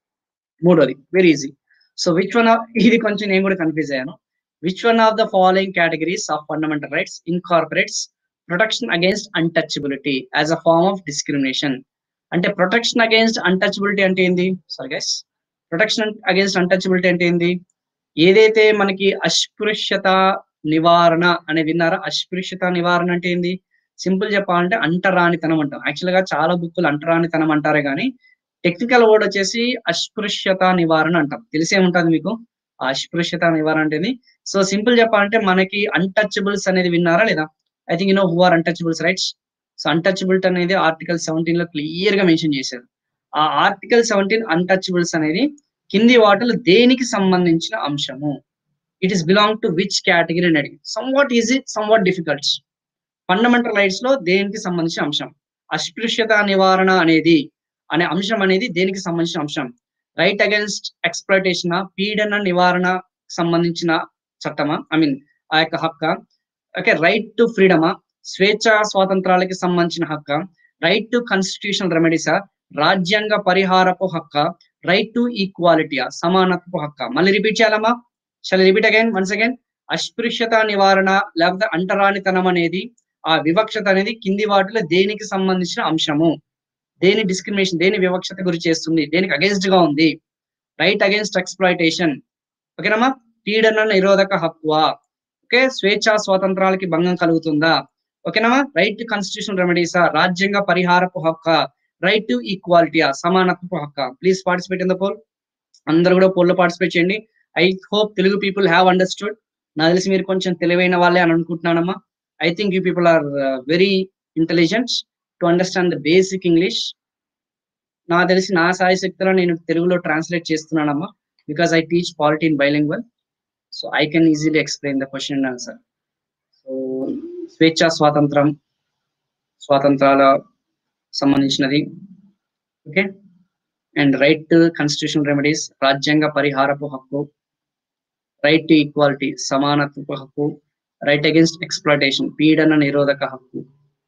మూడోది very easy so which one ఇది కొంచెం నేను కూడా కన్ఫ్యూజ్ అయ్యాను which one of the following categories of fundamental rights incorporates protection against untouchability as a form of discrimination అంటే ప్రొటెక్షన్ అగేన్స్ట్ అన్టచబిలిటీ అంటే ఏంది sorry guys protection against untouchability అంటే ఏంది ఏదైతే మనకి అస్పృశ్యత నివారణ అని విన్నారా అస్పృశ్యత నివారణ అంటే ఏంది సింపుల్ చెప్పాలంటే అంటరానితనం అంటాం యాక్చువల్ గా చాలా బుక్కులు అంటరానితనం అంటారే కానీ టెక్నికల్ వర్డ్ వచ్చేసి అస్పృశ్యత నివారణ అంటాం తెలిసే ఉంటుంది మీకు ఆ అస్పృశ్యత నివారణ అంటే సో సింపుల్ చెప్పాలంటే మనకి అన్టచబుల్స్ అనేది విన్నారా లేదా I think you know who are untouchables rights so untouchability అనేది ఆర్టికల్ సెవెంటీన్ లో క్లియర్ గా మెన్షన్ చేశారు ఆ ఆర్టికల్ సెవెంటీన్ అన్టచబుల్స్ అనేది కింది వాటిలో దేనికి సంబంధించిన అంశము it is belong to which category అని అడిగి somewhat easy somewhat difficults fundamental rights లో దేనికి సంబంధించిన అంశం అస్పృశ్యత నివారణ అనేది అనే అంశం అనేది దేనికి సంబంధించిన అంశం రైట్ అగేన్స్ట్ ఎక్స్ప్లైటేషన్ పీడన నివారణ సంబంధించిన చట్టమా ఐ మీన్ ఆ యొక్క హక్క ఓకే రైట్ టు ఫ్రీడమా స్వేచ్ఛ స్వాతంత్రాలకి సంబంధించిన హక్క రైట్ టు కాన్స్టిట్యూషనల్ రెమెడీసా రాజ్యాంగ పరిహారపు హక్క రైట్ టు ఈక్వాలిటీయా సమానత్వపు హక్క మళ్ళీ రిపీట్ చేయాలమ్మా shall repeat again once again అస్పృశ్యత నివారణ లేకపోతే అంటరానితనం అనేది ఆ వివక్షత అనేది కింది వాటిలో దేనికి సంబంధించిన అంశము దేని డిస్క్రిమినేషన్ దేని వివక్షత గురి చేస్తుంది దేనికి అగేన్స్ట్ గా ఉంది రైట్ అగేన్స్ట్ ఎక్స్ప్లాయిటేషన్ ఓకేనమ్మా పీడన నిరోధక హక్కువా ఓకే స్వేచ్ఛా స్వాతంత్రాలకి భంగం కలుగుతుందా ఓకేనమ్మా రైట్ టు కాన్స్టిట్యూషన్ రెమెడీసా రాజ్యాంగ పరిహారపు హక్క రైట్ టు ఈక్వాలిటీయా సమానత్వపు హక్క please participate in the poll అందరూ కూడా పోల్లో పార్టిసిపేట్ చేయండి I hope Telugu people have understood నాకు తెలిసి మీరు కొంచెం తెలివైన వాళ్ళే అని అనుకుంటున్నానమ్మా I think you people are very intelligent to understand the basic English నాకు తెలిసి నా సాయి శక్తిలో నేను తెలుగులో ట్రాన్స్లేట్ చేస్తున్నానమ్మా because I teach polity in bilingual so I can easily explain the question and answer so స్వేచ్ఛా స్వాతంత్రం స్వాతంత్రాల సంబంధించినది okay and right to constitution remedies రాజ్యాంగ పరిహారపు హక్కు రైట్ టు ఈక్వాలిటీ సమానత్వపు హక్కు రైట్ అగేన్స్ట్ ఎక్స్ప్లాటేషన్ పీడన నిరోధక హక్కు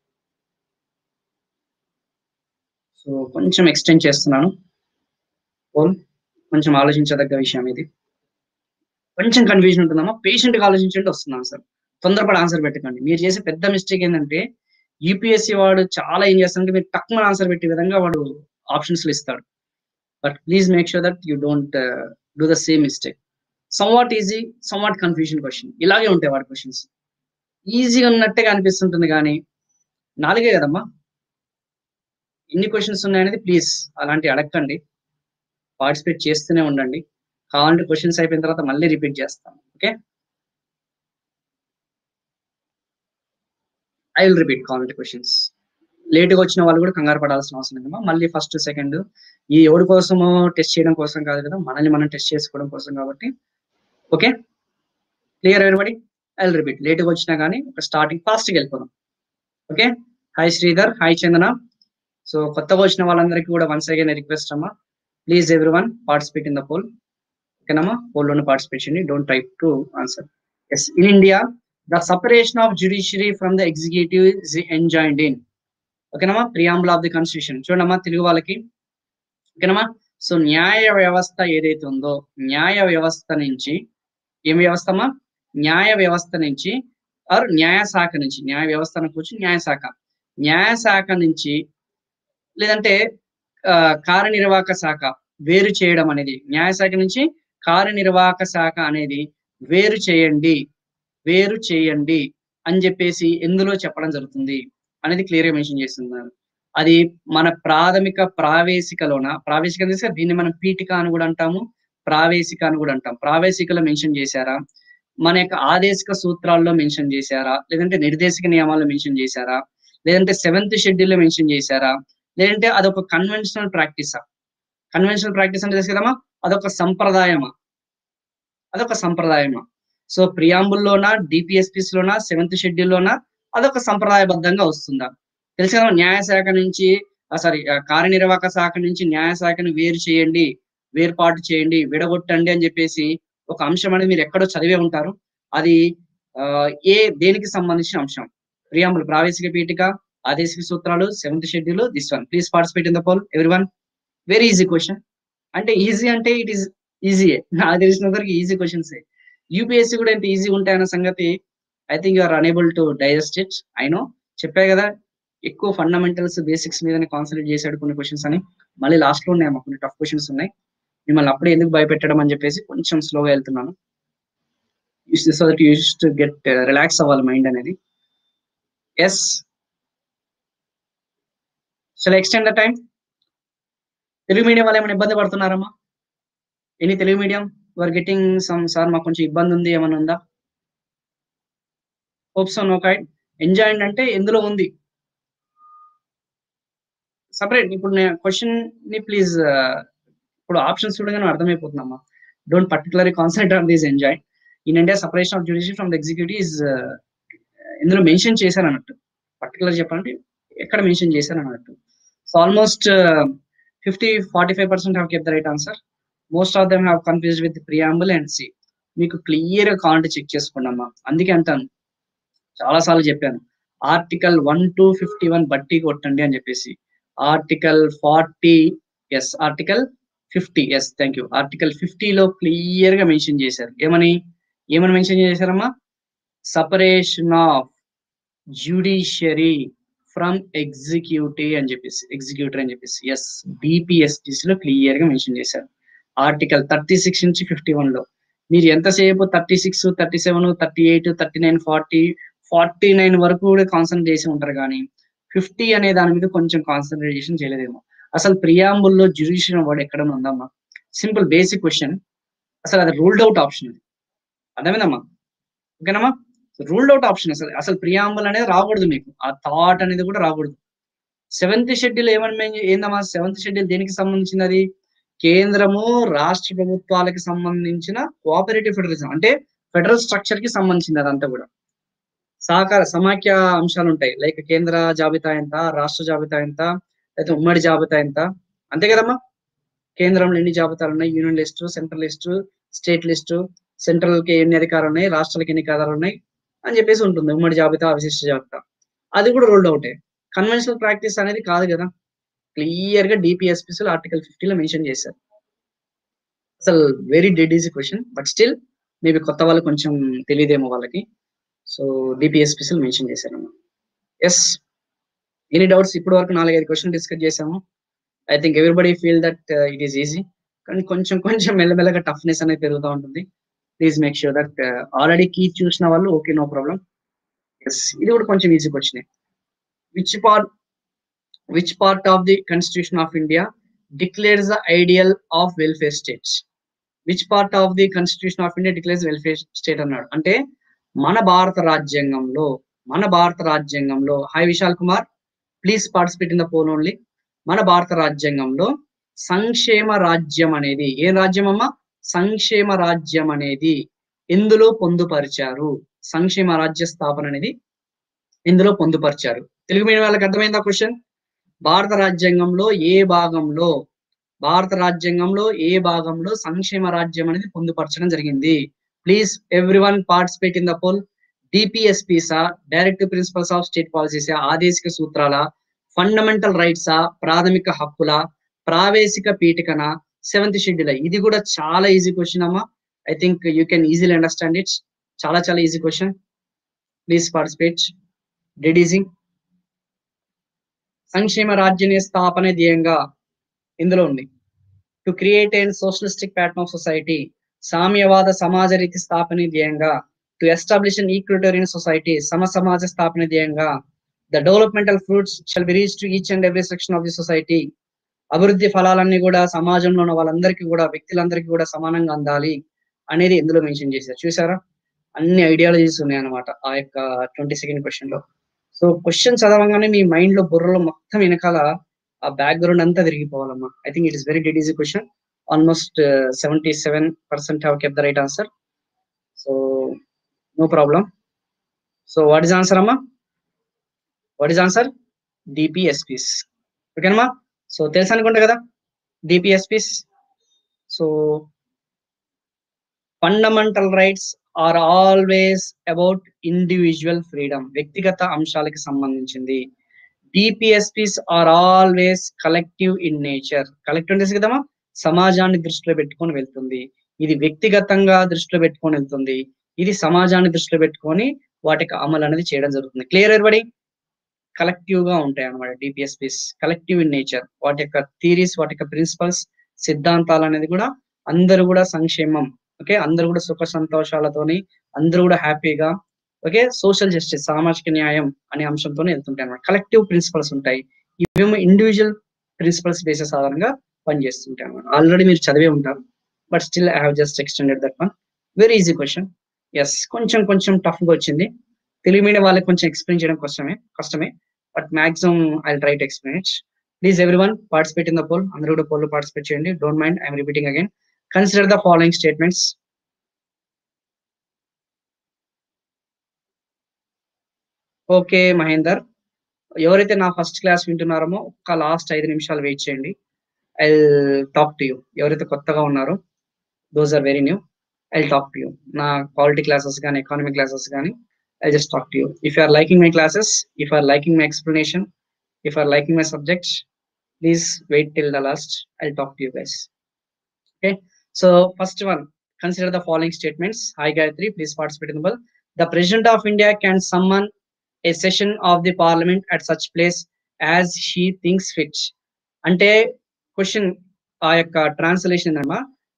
సో కొంచెం ఎక్స్టెండ్ చేస్తున్నాను పోల్ కొంచెం ఆలోచించదగ్గ విషయం ఇది కొంచెం కన్ఫ్యూజన్ ఉంటుందమ్మా పేషెంట్ గా ఆలోచించండి వస్తున్నాను సార్ తొందరపడి ఆన్సర్ పెట్టకండి మీరు చేసే పెద్ద మిస్టేక్ ఏంటంటే యూపీఎస్సీ వాడు చాలా ఏం చేస్తాడంటే మీరు తక్కువ ఆన్సర్ పెట్టే విధంగా వాడు ఆప్షన్స్ ఇస్తాడు but please make sure that you don't do the same mistake somewhat easy somewhat confusion question ఇలాగే ఉంటాయి వాడి క్వశ్చన్స్ ఈజీగా ఉన్నట్టుగా అనిపిస్తుంటుంది కానీ నాలుగే కదమ్మా ఎన్ని క్వశ్చన్స్ ఉన్నాయనేది ప్లీజ్ అలాంటి అడగండి పార్టిసిపేట్ చేస్తూనే ఉండండి కావాలంటే క్వశ్చన్స్ అయిపోయిన తర్వాత మళ్ళీ రిపీట్ చేస్తాను ఓకే ఐ విల్ రిపీట్ కావాలంటే క్వశ్చన్స్ లేట్గా వచ్చిన వాళ్ళు కూడా కంగారు పడాల్సిన అవసరం లేదమ్మా మళ్ళీ ఫస్ట్ సెకండ్ ఈ ఎవరి కోసమో టెస్ట్ చేయడం కోసం కాదు కదా మనల్ని మనం టెస్ట్ చేసుకోవడం కోసం కాబట్టి okay clear everybody I will repeat లేట్గా వచ్చినా కానీ ఒక స్టార్టింగ్ ఫాస్ట్గా వెళ్ళిపోదాం okay hi Sridhar hi Chandana so కొత్తగా వచ్చిన వాళ్ళందరికీ కూడా వన్స్ అగైన్ రిక్వెస్ట్ అమ్మా please everyone participate in the poll ఓకేనమ్మా పోల్లోనే పార్టిసిపేట్ చేయండి don't type to answer yes in India the separation of judiciary from the executive is enjoyed in ఓకేనమ్మా preamble of the constitution చూడమ్మా తెలుగు వాళ్ళకి ఓకేనమ్మా so న్యాయ వ్యవస్థ ఏదైతే ఉందో న్యాయ వ్యవస్థ నుంచి ఏం వ్యవస్థ అమ్మా న్యాయ వ్యవస్థ నుంచి ఆర్ న్యాయశాఖ నుంచి న్యాయ వ్యవస్థ అనుకోవచ్చు న్యాయశాఖ న్యాయశాఖ నుంచి లేదంటే ఆ, కార్యనిర్వాహక శాఖ వేరు చేయడం అనేది న్యాయశాఖ నుంచి కార్యనిర్వాహక శాఖ అనేది వేరు చేయండి వేరు చేయండి అని చెప్పేసి ఎందులో చెప్పడం జరుగుతుంది అనేది క్లియర్ గా మెన్షన్ చేస్తున్నారు అది మన ప్రాథమిక ప్రావేశికలోన ప్రావేశిక తెలిసి దీన్ని మనం పీఠిక అని కూడా అంటాము ప్రావేశిక అని కూడా అంటాం ప్రావేశికలో మెన్షన్ చేశారా మన యొక్క ఆదేశిక సూత్రాల్లో మెన్షన్ చేశారా లేదంటే నిర్దేశక నియమాల్లో మెన్షన్ చేశారా లేదంటే సెవెంత్ షెడ్యూల్లో మెన్షన్ చేశారా లేదంటే అదొక కన్వెన్షనల్ ప్రాక్టీసా కన్వెన్షనల్ ప్రాక్టీస్ అంటే తెలుసు కదమ్మా అదొక సంప్రదాయమా అదొక సంప్రదాయమా సో ప్రియాంబుల్లోనా డిపిఎస్పిస్ లోనా సెవెంత్ షెడ్యూల్లోనా అదొక సంప్రదాయబద్ధంగా వస్తుందా తెలుసు కదా న్యాయశాఖ నుంచి సారీ కార్యనిర్వాహక శాఖ నుంచి న్యాయశాఖను వేరు చేయండి వేర్పాటు చేయండి విడగొట్టండి అని చెప్పేసి ఒక అంశం అనేది మీరు ఎక్కడో చదివే ఉంటారు అది ఆ, ఏ దేనికి సంబంధించిన అంశం ప్రియాంబుల్ ప్రావేశిక పీఠిక ఆదేశిక సూత్రాలు seventh schedule this one please participate in the poll everyone very easy question అంటే ఈజీ అంటే ఇట్ ఈస్ ఈజీయే నాకు తెలిసిన వరకు ఈజీ క్వశ్చన్స్ యూపీఎస్సీ కూడా ఎంత ఈజీ ఉంటాయన్న సంగతి I think you're unable to digest it I know చెప్పా కదా ఎక్కువ ఫండమెంటల్స్ బేసిక్స్ మీదనే కాన్సన్ట్రేట్ చేశాడు కొన్ని క్వశ్చన్స్ అని మళ్ళీ లాస్ట్ లో ఉన్నాయి కొన్ని టఫ్ క్వశ్చన్స్ ఉన్నాయి మిమ్మల్ని అప్పుడే ఎందుకు భయపెట్టడం అని చెప్పేసి కొంచెం స్లోగా వెళ్తున్నాను so that use to get relax అవ్వాలి మైండ్ అనేది yes shall extend the time Telugu medium వాళ్ళు ఏమైనా ఇబ్బంది పడుతున్నారమ్మా any Telugu medium are getting some sir మాకు కొంచెం ఇబ్బంది ఉంది ఏమైనా ఉందా హోప్స్ నో కైడ్ ఎంజాయింగ్ అంటే ఎందులో ఉంది సపరేట్ ఇప్పుడు నేను క్వశ్చన్ ని ప్లీజ్ ఇప్పుడు ఆప్షన్స్ చూడగానే అర్థమైపోతుందమ్మా don't particularly concentrate on these enjoy in India separation of judiciary from the executive is ఇందులో మెన్షన్ చేశారు అన్నట్టు పర్టికులర్ చెప్పాలంటే ఎక్కడ మెన్షన్ చేశారు అన్నట్టు so almost fifty forty five percent have kept the right answer most of them have confused with preamble and C మీకు clear గా కావాలంటే చెక్ చేసుకోండి అమ్మా అందుకే అంటాను చాలా సార్లు చెప్పాను article one to fifty one బట్టి కొట్టండి అని చెప్పేసి article forty yes article fifty yes thank you article ఫిఫ్టీలో క్లియర్ గా మెన్షన్ చేశారు ఏమని ఏమని మెన్షన్ చేశారమ్మా separation of judiciary from executive అని చెప్పేసి ఎగ్జిక్యూటివ్ అని చెప్పేసి ఎస్ డిపిఎస్టిస్ లో క్లియర్ గా మెన్షన్ చేశారు ఆర్టికల్ థర్టీ సిక్స్ నుంచి ఫిఫ్టీ వన్ లో మీరు ఎంతసేపు thirty six thirty seven thirty eight thirty nine forty forty nine వరకు కూడా కాన్సన్ట్రేట్ చేసి ఉంటారు కానీ ఫిఫ్టీ అనే దాని మీద కొంచెం కాన్సన్ట్రేషన్ చేయలేదేమో అసలు ప్రియాంబుల్లో జ్యుడిషియల్ వర్డ్ ఎక్కడ ఉందమ్మా సింపుల్ బేసిక్ క్వశ్చన్ అసలు అది రూల్డ్ అవుట్ ఆప్షన్ అది అర్థమైందమ్మా ఓకేనమ్మా రూల్డ్ అవుట్ ఆప్షన్ అసలు అసలు ప్రియాంబుల్ అనేది రాకూడదు మీకు ఆ థాట్ అనేది కూడా రాకూడదు సెవెంత్ షెడ్యూల్ ఏమని ఏందమ్మా సెవెంత్ షెడ్యూల్ దేనికి సంబంధించినది కేంద్రము రాష్ట్ర ప్రభుత్వాలకి సంబంధించిన కోఆపరేటివ్ ఫెడరలిజం అంటే ఫెడరల్ స్ట్రక్చర్ కి సంబంధించింది అదంతా కూడా సహకార సమాఖ్య అంశాలు ఉంటాయి లైక్ కేంద్ర జాబితా ఎంత రాష్ట్ర జాబితా ఎంత లేకపోతే ఉమ్మడి జాబితా ఎంత అంతే కదమ్మా కేంద్రంలో ఎన్ని జాబితాలు ఉన్నాయి union list central list state list central కి ఎన్ని అధికారాలు ఉన్నాయి రాష్ట్రాలకి ఎన్ని అధికారాలు ఉన్నాయి అని చెప్పేసి ఉంటుంది ఉమ్మడి జాబితా విశిష్ట జాబితా అది కూడా రోల్డ్ అవుటే కన్వెన్షనల్ ప్రాక్టీస్ అనేది కాదు కదా క్లియర్ గా డిపిఎస్పిస్ ఆర్టికల్ ఫిఫ్టీలో మెన్షన్ చేశారు అసలు very dead easy question but still maybe కొత్త వాళ్ళు కొంచెం తెలియదేమో వాళ్ళకి సో డిపిఎస్పిస్ మెన్షన్ చేశారు ఎస్ ఎనీ డౌట్స్ ఇప్పటి వరకు నాలుగైదు క్వశ్చన్ డిస్కస్ చేసాము I think everybody feel that it is easy కానీ కొంచెం కొంచెం మెల్లమెల్లగా టఫ్నెస్ అనేది పెరుగుతూ ఉంటుంది please make sure that already key చూసిన వాళ్ళు ఓకే నో ప్రాబ్లం ఎస్ ఇది కూడా కొంచెం easy question which part which part of the constitution of India declares the ideal of welfare states which part of the constitution of India declares welfare state అన్నాడు అంటే మన భారత రాజ్యాంగంలో మన భారత రాజ్యాంగంలో hi Vishal Kumar please participate in the poll only మన భారత రాజ్యాంగంలో సంక్షేమ రాజ్యం అనేది ఏ రాజ్యం అమ్మా సంక్షేమ రాజ్యం అనేది ఎందులో పొందుపరిచారు సంక్షేమ రాజ్య స్థాపన అనేది ఇందులో పొందుపరిచారు తెలుగు మీడియం వాళ్ళకి అర్థమైందా క్వశ్చన్ భారత రాజ్యాంగంలో ఏ భాగంలో భారత రాజ్యాంగంలో ఏ భాగంలో సంక్షేమ రాజ్యం అనేది పొందుపరచడం జరిగింది please everyone participate in the poll డిపిఎస్పిసా డైరెక్ట్ ప్రిన్సిపల్స్ ఆఫ్ స్టేట్ పాలసీసా ఆదేశిక సూత్రాల ఫండమెంటల్ రైట్సా ప్రాథమిక హక్కుల ప్రావేశిక పీఠికన సెవెంత్ షెడ్యూల్ ఇది కూడా చాలా ఈజీ క్వశ్చన్ అమ్మా I think you can easily understand it చాలా చాలా easy question please participate dead easy సంక్షేమ రాజ్య స్థాపన ధ్యేయంగా ఇందులో ఉంది to create and socialistic pattern of society సామ్యవాద సమాజ రీతి స్థాపన ధ్యేయంగా to establish an equitorian society సమ సమాజ స్థాపన ధ్యేయంగా the developmental fruits shall be reach to each and every section of the society అభివృద్ధి ఫలాలన్నీ కూడా సమాజంలో ఉన్న వాళ్ళందరికీ కూడా వ్యక్తులందరికీ కూడా సమానంగా అందాలి అనేది ఎందులో మెన్షన్ చేశారు చూసారా అన్ని ఐడియాలజీస్ ఉన్నాయన్నమాట ఆ యొక్క ట్వంటీ సెకండ్ క్వశ్చన్ లో సో క్వశ్చన్ చదవగానే మీ మైండ్ లో బుర్రలో మొత్తం వెనకాల ఆ బ్యాక్గ్రౌండ్ అంతా తిరిగిపోవాలమ్మా I think it is very dead easy question almost seventy seven percent have kept the right answer so no problem so what is answer అమ్మా వాట్ ఇస్ ఆన్సర్ డిపిఎస్పీస్ ఓకేనమ్మా సో తెలుసు అనుకుంటా కదా DPSPs so fundamental rights are always about individual freedom వ్యక్తిగత అంశాలకి సంబంధించింది DPSPs are always collective in nature collective తెలుసు కదమ్మా సమాజాన్ని దృష్టిలో పెట్టుకొని వెళ్తుంది ఇది వ్యక్తిగతంగా దృష్టిలో పెట్టుకొని వెళ్తుంది ఇది సమాజాన్ని దృష్టిలో పెట్టుకొని వాటికి అమలు అనేది చేయడం జరుగుతుంది క్లియర్ ఎవరి కలెక్టివ్ గా ఉంటాయి అన్నమాట డిపిఎస్పీస్ కలెక్టివ్ ఇన్ నేచర్ వాటి యొక్క థీరీస్ వాటి యొక్క ప్రిన్సిపల్స్ సిద్ధాంతాలు అనేది కూడా అందరూ కూడా సంక్షేమం ఓకే అందరూ కూడా సుఖ సంతోషాలతోని అందరూ కూడా హ్యాపీగా ఓకే సోషల్ జస్టిస్ సామాజిక న్యాయం అనే అంశంతోనే వెళ్తుంటాయి అనమాట కలెక్టివ్ ప్రిన్సిపల్స్ ఉంటాయి ఇవేమో ఇండివిజువల్ ప్రిన్సిపల్స్ బేసెస్ ఆధారంగా పనిచేస్తుంటాయి అనమాట ఆల్రెడీ మీరు చదివే ఉంటారు but still I have just extended that one very easy question yes కొంచెం కొంచెం టఫ్ గా వచ్చింది తెలుగు మీడియం వాళ్ళకి కొంచెం ఎక్స్ప్లెయిన్ చేయడం కష్టమే కష్టమే but maximum I try to explain it please everyone participate in the poll అందరూ కూడా పోల్ పార్టిసిపేట్ చేయండి don't mind I'm repeating again consider the following statements okay Mahender ఎవరైతే నా ఫస్ట్ క్లాస్ వింటున్నారో ఒక్క లాస్ట్ ఐదు నిమిషాలు వెయిట్ చేయండి ఐ టాక్ టు యూ ఎవరైతే కొత్తగా ఉన్నారో those are very new I talk to you నా క్వాలిటీ క్లాసెస్ కానీ ఎకానమీ క్లాసెస్ కానీ I just talk to you if are liking my classes if are liking my explanation if are liking my subject please wait till the last I talk to you guys okay so first one consider the following statements. Hi Gayatri, please participate in the bill. The President of India can summon a session of the Parliament at such place as she thinks fit. అంటే question ఆ యొక్క translation అమ్మా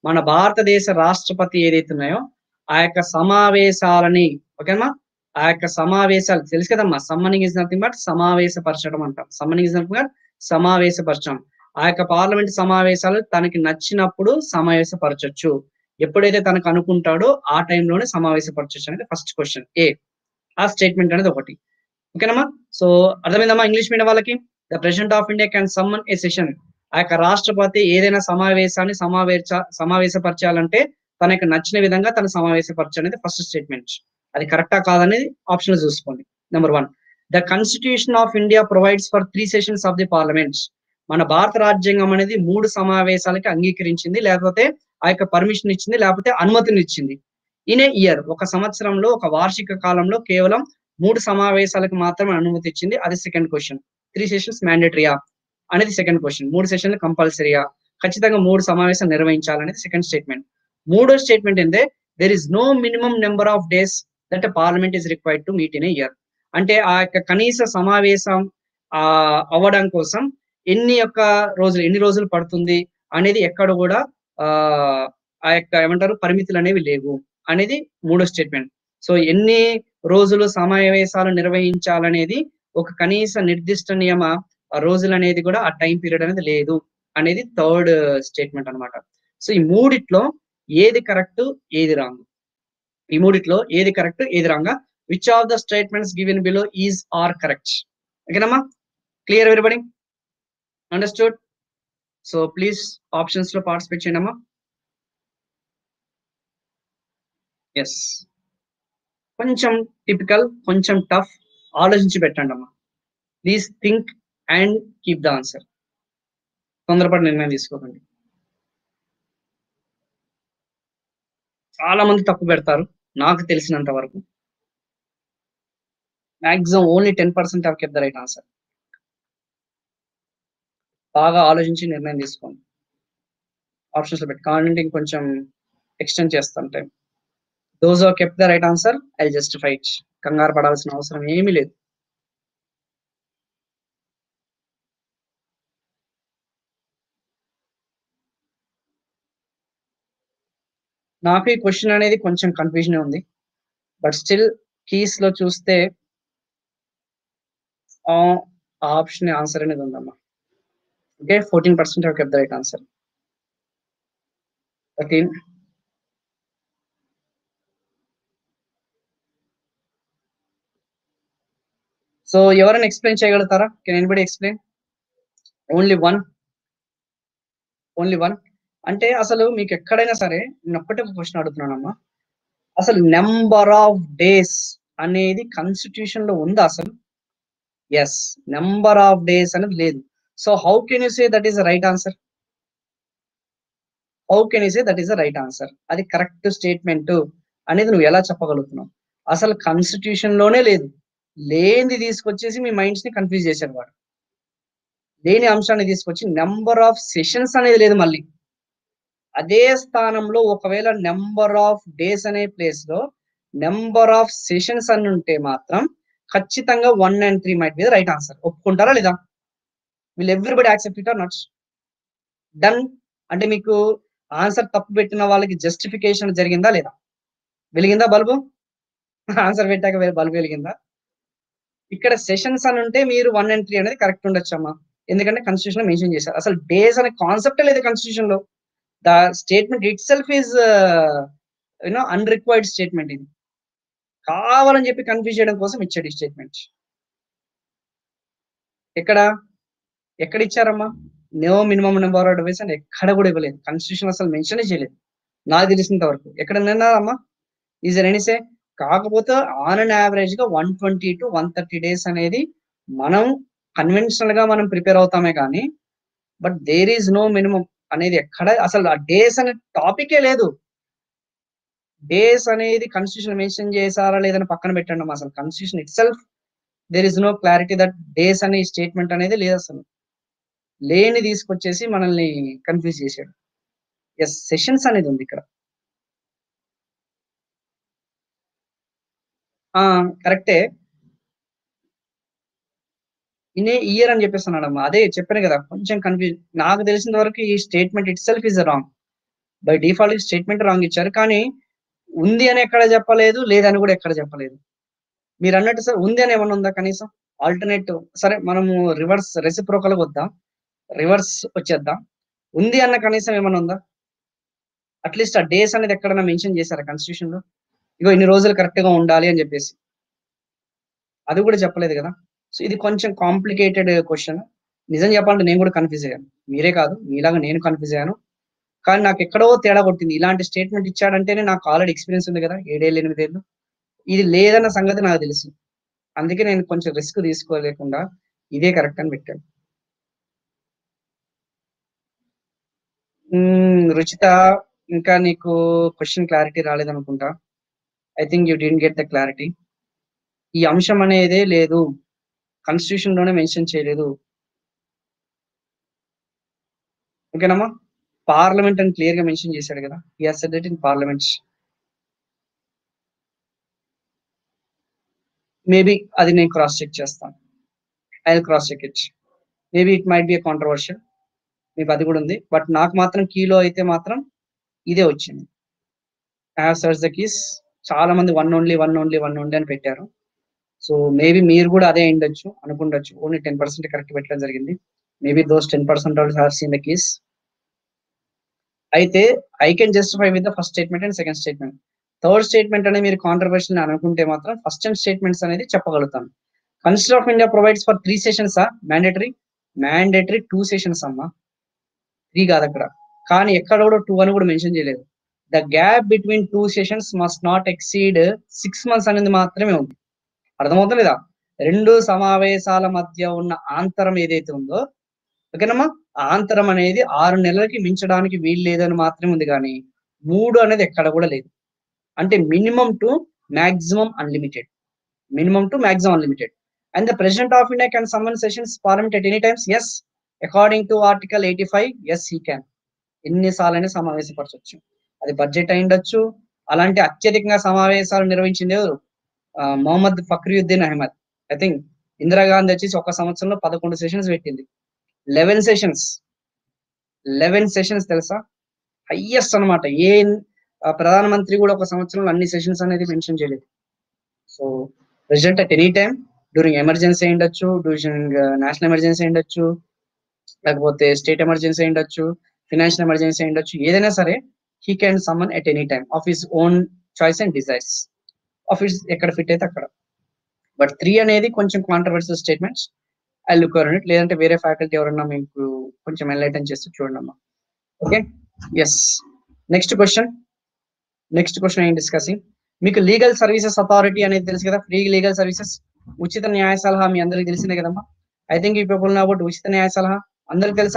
మన భారతదేశ రాష్ట్రపతి ఏదైతే ఉన్నాయో ఆ యొక్క సమావేశాలని ఓకేనా ఆ యొక్క సమావేశాలు తెలుసు కదమ్మా సమ్మనింగ్ ఇస్ నథింగ్ బట్ సమావేశపరచడం అంటాం సమ్మనింగ్ ఇస్ నథింగ్ బట్ సమావేశపరచడం ఆ యొక్క పార్లమెంట్ సమావేశాలు తనకి నచ్చినప్పుడు సమావేశపరచొచ్చు ఎప్పుడైతే తనకు అనుకుంటాడో ఆ టైంలోనే సమావేశపరచొచ్చు అనేది ఫస్ట్ క్వశ్చన్ ఏ ఆ స్టేట్మెంట్ అనేది ఒకటి ఓకేనమ్మా సో అర్థమైందమ్మా ఇంగ్లీష్ మీడియం వాళ్ళకి the President of India can summon a session ఆ యొక్క రాష్ట్రపతి ఏదైనా సమావేశాన్ని సమావేశ సమావేశపరచాలంటే తనకు నచ్చిన విధంగా తను సమావేశపరచు అనేది ఫస్ట్ స్టేట్మెంట్ అది కరెక్టా కాదనేది ఆప్షన్ చూసుకోండి number one the constitution of India provides for three sessions of the parliament మన భారత రాజ్యాంగం అనేది మూడు సమావేశాలకి అంగీకరించింది లేకపోతే ఆ యొక్క పర్మిషన్ ఇచ్చింది లేకపోతే అనుమతిని ఇచ్చింది ఇన్ ఏ ఇయర్ ఒక సంవత్సరంలో ఒక వార్షిక కాలంలో కేవలం మూడు సమావేశాలకు మాత్రమే అనుమతి ఇచ్చింది అది సెకండ్ క్వశ్చన్ త్రీ సెషన్స్ మ్యాండేటరీయా అనేది సెకండ్ క్వశ్చన్ మూడు సెషన్లు కంపల్సరీయా ఖచ్చితంగా మూడు సమావేశాలు నిర్వహించాలనేది సెకండ్ స్టేట్మెంట్ మూడో స్టేట్మెంట్ ఏంటంటే there is no minimum number of days that parliament is required to meet in a year అంటే ఆ యొక్క కనీస సమావేశం ఆ అవ్వడం కోసం ఎన్ని యొక్క రోజులు ఎన్ని రోజులు పడుతుంది అనేది ఎక్కడ కూడా ఆ ఆ యొక్క ఏమంటారు పరిమితులు అనేవి లేవు అనేది మూడో స్టేట్మెంట్ సో ఎన్ని రోజులు సమావేశాలు నిర్వహించాలనేది ఒక కనీస నిర్దిష్ట నియమ రోజులు అనేది కూడా ఆ టైం పీరియడ్ అనేది లేదు అనేది థర్డ్ స్టేట్మెంట్ అన్నమాట సో ఈ మూడిట్లో ఏది కరెక్ట్ ఏది రాంగ్ ఈ మూడిట్లో ఏది కరెక్ట్ ఏది wrong which of the statements given below is are correct ఓకేనమ్మా clear everybody understood so please options లో పార్టిసిపేట్ చేయండి అమ్మా ఎస్ కొంచెం టిపికల్ కొంచెం టఫ్ ఆలోచించి పెట్టండి అమ్మా please think and keep the answer తొందరపడి నిర్ణయం తీసుకోకండి చాలా మంది తప్పు పెడతారు నాకు తెలిసినంత వరకు maximum only ten percent of kept the right answer బాగా ఆలోచించి నిర్ణయం తీసుకోండి ఆప్షన్స్ లో పెట్టి కావాలంటే ఇంకొంచెం ఎక్స్టెండ్ చేస్తాను time those are kept the right answer I justify it కంగారు పడాల్సిన అవసరం ఏమీ లేదు నాకు ఈ క్వశ్చన్ అనేది కొంచెం కన్ఫ్యూజన్ ఉంది బట్ స్టిల్ కీస్ లో చూస్తే ఆప్షన్ ఆన్సర్ అనేది ఉందమ్మా okay fourteen percent kept the right answer thirteen so ఎవరైనా ఎక్స్ప్లెయిన్ చేయగలుగుతారా can anybody explain only one only one అంటే అసలు మీకు ఎక్కడైనా సరే నేను ఒక్కటే క్వశ్చన్ అడుగుతున్నానమ్మా అసలు నెంబర్ ఆఫ్ డేస్ అనేది కాన్స్టిట్యూషన్ లో ఉందా అసలు ఎస్ నెంబర్ ఆఫ్ డేస్ అనేది లేదు so how can you say that is right answer how can you say that is the right answer అది కరెక్ట్ స్టేట్మెంట్ అనేది నువ్వు ఎలా చెప్పగలుగుతున్నావు అసలు కాన్స్టిట్యూషన్ లోనే లేదు లేనిది తీసుకొచ్చేసి మీ మైండ్స్ ని కన్ఫ్యూజ్ చేశారు వాడు లేని అంశాన్ని తీసుకొచ్చి నెంబర్ ఆఫ్ సెషన్స్ అనేది లేదు మళ్ళీ అదే స్థానంలో ఒకవేళ నెంబర్ ఆఫ్ డేస్ అనే ప్లేస్ లో నెంబర్ ఆఫ్ సెషన్స్ అని ఉంటే మాత్రం ఖచ్చితంగా one and three might be right answer ఒప్పుకుంటారా లేదా will everybody accept it or not done అంటే మీకు ఆన్సర్ తప్పు పెట్టిన వాళ్ళకి జస్టిఫికేషన్ జరిగిందా లేదా వెలిగిందా బల్బు ఆన్సర్ పెట్టాక బల్బు వెలిగిందా ఇక్కడ సెషన్స్ అని ఉంటే మీరు వన్ అండ్ త్రీ అనేది కరెక్ట్ ఉండొచ్చు అమ్మా ఎందుకంటే కాన్స్టిట్యూషన్ లో మెన్షన్ చేశారు అసలు డేస్ అనే కాన్సెప్ట్ లేదు కాన్స్టిట్యూషన్ లో the statement itself is you know unrequired statement ఇది కావాలని చెప్పి కన్ఫ్యూజ్ చేయడం కోసం ఇచ్చాడు ఈ స్టేట్మెంట్ ఎక్కడ ఎక్కడ ఇచ్చారమ్మా no minimum number of days అని ఎక్కడ కూడా ఇవ్వలేదు కాన్స్టిట్యూషన్ అసలు మెన్షన్ చేయలేదు నాకు తెలిసినంత వరకు ఎక్కడ నిన్నారమ్మా ఈజ్ ఎనీసే కాకపోతే ఆన్ అండ్ యావరేజ్ గా one twenty to one thirty days అనేది మనం కన్వెన్షనల్ గా మనం ప్రిపేర్ అవుతామే కానీ but there is no minimum అనేది ఎక్కడ అసలు ఆ డేస్ అనే టాపికే లేదు డేస్ అనేది కాన్స్టిట్యూషన్ మెన్షన్ చేశారా లేదని పక్కన పెట్టండి అసలు constitution itself there is no clarity that days అనే స్టేట్మెంట్ అనేది లేదు అసలు లేని తీసుకొచ్చేసి మనల్ని కన్ఫ్యూజ్ చేశాడు ఎస్ సెషన్స్ అనేది ఉంది ఇక్కడ కరెక్టే ఇనే ఇయర్ అని చెప్పేస్తున్నాడు అమ్మా అదే చెప్పాను కదా కొంచెం కన్ఫ్యూజ్ నాకు తెలిసిన వరకు ఈ statement itself is wrong by default statement wrong ఇచ్చారు కానీ ఉంది అని ఎక్కడ చెప్పలేదు లేదని కూడా ఎక్కడ చెప్పలేదు మీరు అన్నట్టు సార్ ఉంది అని ఏమన్నా ఉందా కనీసం ఆల్టర్నేటివ్ సరే మనము రివర్స్ రెసిప్రోకల్ వద్దాం రివర్స్ వచ్చేద్దాం ఉంది అన్న కనీసం ఏమన్నా ఉందా అట్లీస్ట్ ఆ డేస్ అనేది ఎక్కడైనా మెన్షన్ చేశారా కాన్స్టిట్యూషన్ లో ఇగో ఇన్ని రోజులు కరెక్ట్ గా ఉండాలి అని చెప్పేసి అది కూడా చెప్పలేదు కదా సో ఇది కొంచెం కాంప్లికేటెడ్ క్వశ్చన్ నిజం చెప్పాలంటే నేను కూడా కన్ఫ్యూజ్ అయ్యాను మీరే కాదు మీలాగా నేను కన్ఫ్యూజ్ అయ్యాను కానీ నాకు ఎక్కడో తేడా కొట్టింది ఇలాంటి స్టేట్మెంట్ ఇచ్చాడంటేనే నాకు ఆల్రెడీ ఎక్స్పీరియన్స్ ఉంది కదా ఏడేళ్ళు ఎనిమిదేళ్ళు ఇది లేదన్న సంగతి నాకు తెలుసు అందుకే నేను కొంచెం రిస్క్ తీసుకోలేకుండా ఇదే కరెక్ట్ అని పెట్టాను మ్మ్, రుచిత ఇంకా నీకు క్వశ్చన్ క్లారిటీ రాలేదనుకుంటా I think you didn't get the clarity ఈ అంశం అనేదే లేదు కాన్స్టిట్యూషన్ లోనే మెన్షన్ చేయలేదు ఓకేనమ్మా పార్లమెంట్ అని క్లియర్ గా మెన్షన్ చేశాడు కదా ఈ said it in parliament maybe అది నేను క్రాస్ చెక్ చేస్తాను I cross check it maybe it might be controversial మీకు అది కూడా ఉంది బట్ నాకు మాత్రం కీలో అయితే మాత్రం ఇదే వచ్చింది హ్యావ్ సర్చ్ ద కీస్ చాలా మంది one only one only one only అని పెట్టారు సో మేబీ మీరు కూడా అదే అయిండొచ్చు అనుకుండొచ్చు ఓన్లీ టెన్ పర్సెంట్ కరెక్ట్ పెట్టడం జరిగింది maybe those ten percent have seen the keys అయితే I can justify with the first statement and second statement third statement అనేది మీరు కాంట్రవర్షియల్ అనుకుంటే మాత్రం ఫస్ట్ అండ్ స్టేట్మెంట్స్ అనేది చెప్పగలుగుతాను constitution of India provides for three sessions mandatory mandatory two sessions అమ్మా three కాదు అక్కడ కానీ ఎక్కడ కూడా టూ అని కూడా మెన్షన్ చేయలేదు the gap between two sessions must not exceed six months అనేది మాత్రమే ఉంది అర్థమవుతలేదా రెండు సమావేశాల మధ్య ఉన్న ఆంతరం ఏదైతే ఉందో ఓకేనమ్మా ఆ ఆంతరం అనేది ఆరు నెలలకి మించడానికి వీలు లేదని మాత్రమే ఉంది కానీ మూడు అనేది ఎక్కడ కూడా లేదు అంటే minimum to maximum unlimited minimum to maximum unlimited and the President of India can summon sessions parliament at any times yes according to article eighty five yes he can ఎన్నిసార్లైనా సమావేశపరచవచ్చు అది బడ్జెట్ అయి ఉండొచ్చు అలాంటి అత్యధికంగా సమావేశాలు నిర్వహించింది ఎవరు ఆ, మొహమ్మద్ ఫక్రుద్దీన్ అహ్మద్ ఐ థింక్ ఇందిరాగాంధీ వచ్చేసి ఒక సంవత్సరంలో పదకొండు సెషన్స్ పెట్టింది లెవెన్ సెషన్స్ లెవెన్ సెషన్స్ తెలుసా హయ్యెస్ట్ అన్నమాట ఏ ఆ, ప్రధానమంత్రి కూడా ఒక సంవత్సరంలో అన్ని సెషన్స్ అనేది మెన్షన్ చేయలేదు so president at any time during emergency ఉండొచ్చు డ్యూరింగ్ నేషనల్ ఎమర్జెన్సీ ఉండొచ్చు లేకపోతే స్టేట్ ఎమర్జెన్సీ ఉండొచ్చు ఫినాన్షియల్ ఎమర్జెన్సీ ఉండొచ్చు ఏదైనా సరే he can summon at any time of his own choice and desires of his ఎక్కడ ఫిట్ అయితే అక్కడ బట్ త్రీ అనేది కొంచెం controversial statements I look it లేదంటే వేరే ఫ్యాకల్టీ ఎవరన్నా మీకు కొంచెం ఎన్లైటన్ చేసి చూడండి అమ్మా okay yes next question next question ఏం డిస్కసింగ్ మీకు లీగల్ సర్వీసెస్ అథారిటీ అనేది తెలుసు కదా ఫ్రీ లీగల్ సర్వీసెస్ ఉచిత న్యాయ సలహా మీ అందరికి తెలిసిందే కదమ్మా ఐ థింక్ ఈ పీపుల్ నా ఉచిత న్యాయ సలహా అందరికి తెలుసా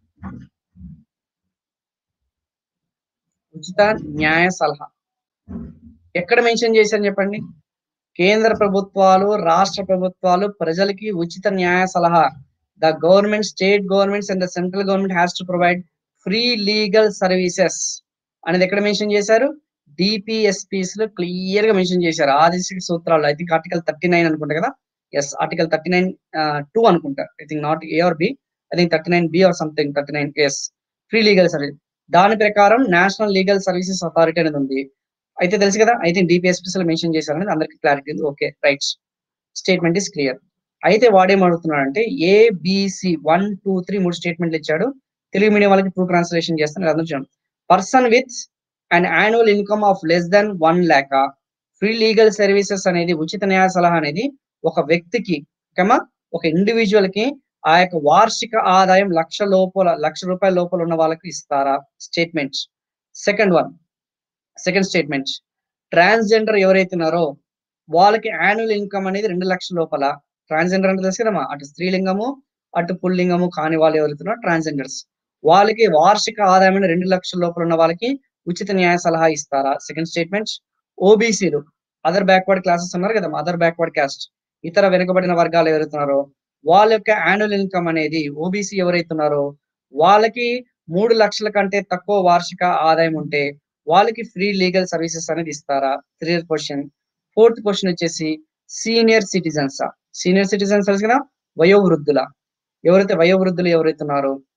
ఉచిత న్యాయ సలహా ఎక్కడ మెన్షన్ చేశారు చెప్పండి కేంద్ర ప్రభుత్వాలు రాష్ట్ర ప్రభుత్వాలు ప్రజలకి ఉచిత న్యాయ సలహా the government state governments and the central government has to provide free legal services అనేది ఎక్కడ మెన్షన్ చేశారు డిపిఎస్పీస్ లో క్లియర్ గా మెన్షన్ చేశారు ఆదేశిక సూత్రాలు I think article thirty nine అనుకుంటా కదా yes article thirty nine two అనుకుంటా I think not A or B I think thirty nine B or something thirty nine yes free legal service దాని ప్రకారం national legal services authority అనేది ఉంది అయితే తెలుసు కదా ఐ థింక్ డిపిఎస్పీస్ లో mention చేశారు అనేది అందరికి క్లారిటీ ఉంది okay right statement is clear అయితే వాడేం అడుగుతున్నాడంటే ఏబిసి వన్ టూ త్రీ మూడు స్టేట్మెంట్లు ఇచ్చాడు తెలుగు మీడియం వాళ్ళకి ట్రూ ట్రాన్స్లేషన్ చేస్తాను అందరూ చూడండి person with and annual income of less than one lakh free legal services అనేది ఉచిత న్యాయ సలహా అనేది ఒక వ్యక్తికి ఓకేమా ఒక ఇండివిజువల్ కి ఆ యొక్క వార్షిక ఆదాయం లక్ష లోపల లక్ష రూపాయల లోపల ఉన్న వాళ్ళకి ఇస్తారా statement second one second statement transgender ఎవరైతే ఉన్నారో వాళ్ళకి యాన్యువల్ ఇన్కమ్ అనేది రెండు లక్షల లోపల ట్రాన్స్జెండర్ అంటే తెలుసు కదమ్మా అటు స్త్రీలింగము అటు పుల్లింగము కాని వాళ్ళు ఎవరైతే ఉన్నారో ట్రాన్స్జెండర్స్ వాళ్ళకి వార్షిక ఆదాయం అనేది రెండు లక్షల లోపల ఉన్న వాళ్ళకి ఉచిత న్యాయ సలహా ఇస్తారా సెకండ్ స్టేట్మెంట్ ఓబీసీలు అదర్ బ్యాక్వర్డ్ క్లాసెస్ ఉన్నారు కదా అదర్ బ్యాక్వర్డ్ క్యాస్ట్ ఇతర వెనుకబడిన వర్గాలు ఎవరైతున్నారో వాళ్ళ యొక్క యాన్యువల్ ఇన్కమ్ అనేది ఓబీసీ ఎవరైతున్నారో వాళ్ళకి మూడు లక్షల కంటే తక్కువ వార్షిక ఆదాయం ఉంటే వాళ్ళకి ఫ్రీ లీగల్ సర్వీసెస్ అనేది ఇస్తారా త్రీ క్వశ్చన్ ఫోర్త్ క్వశ్చన్ వచ్చేసి సీనియర్ సిటిజన్స్ సీనియర్ సిటిజన్స్ తెలుసు కదా వయోవృద్ధుల ఎవరైతే వయోవృద్ధులు ఎవరైతే ఉన్నారో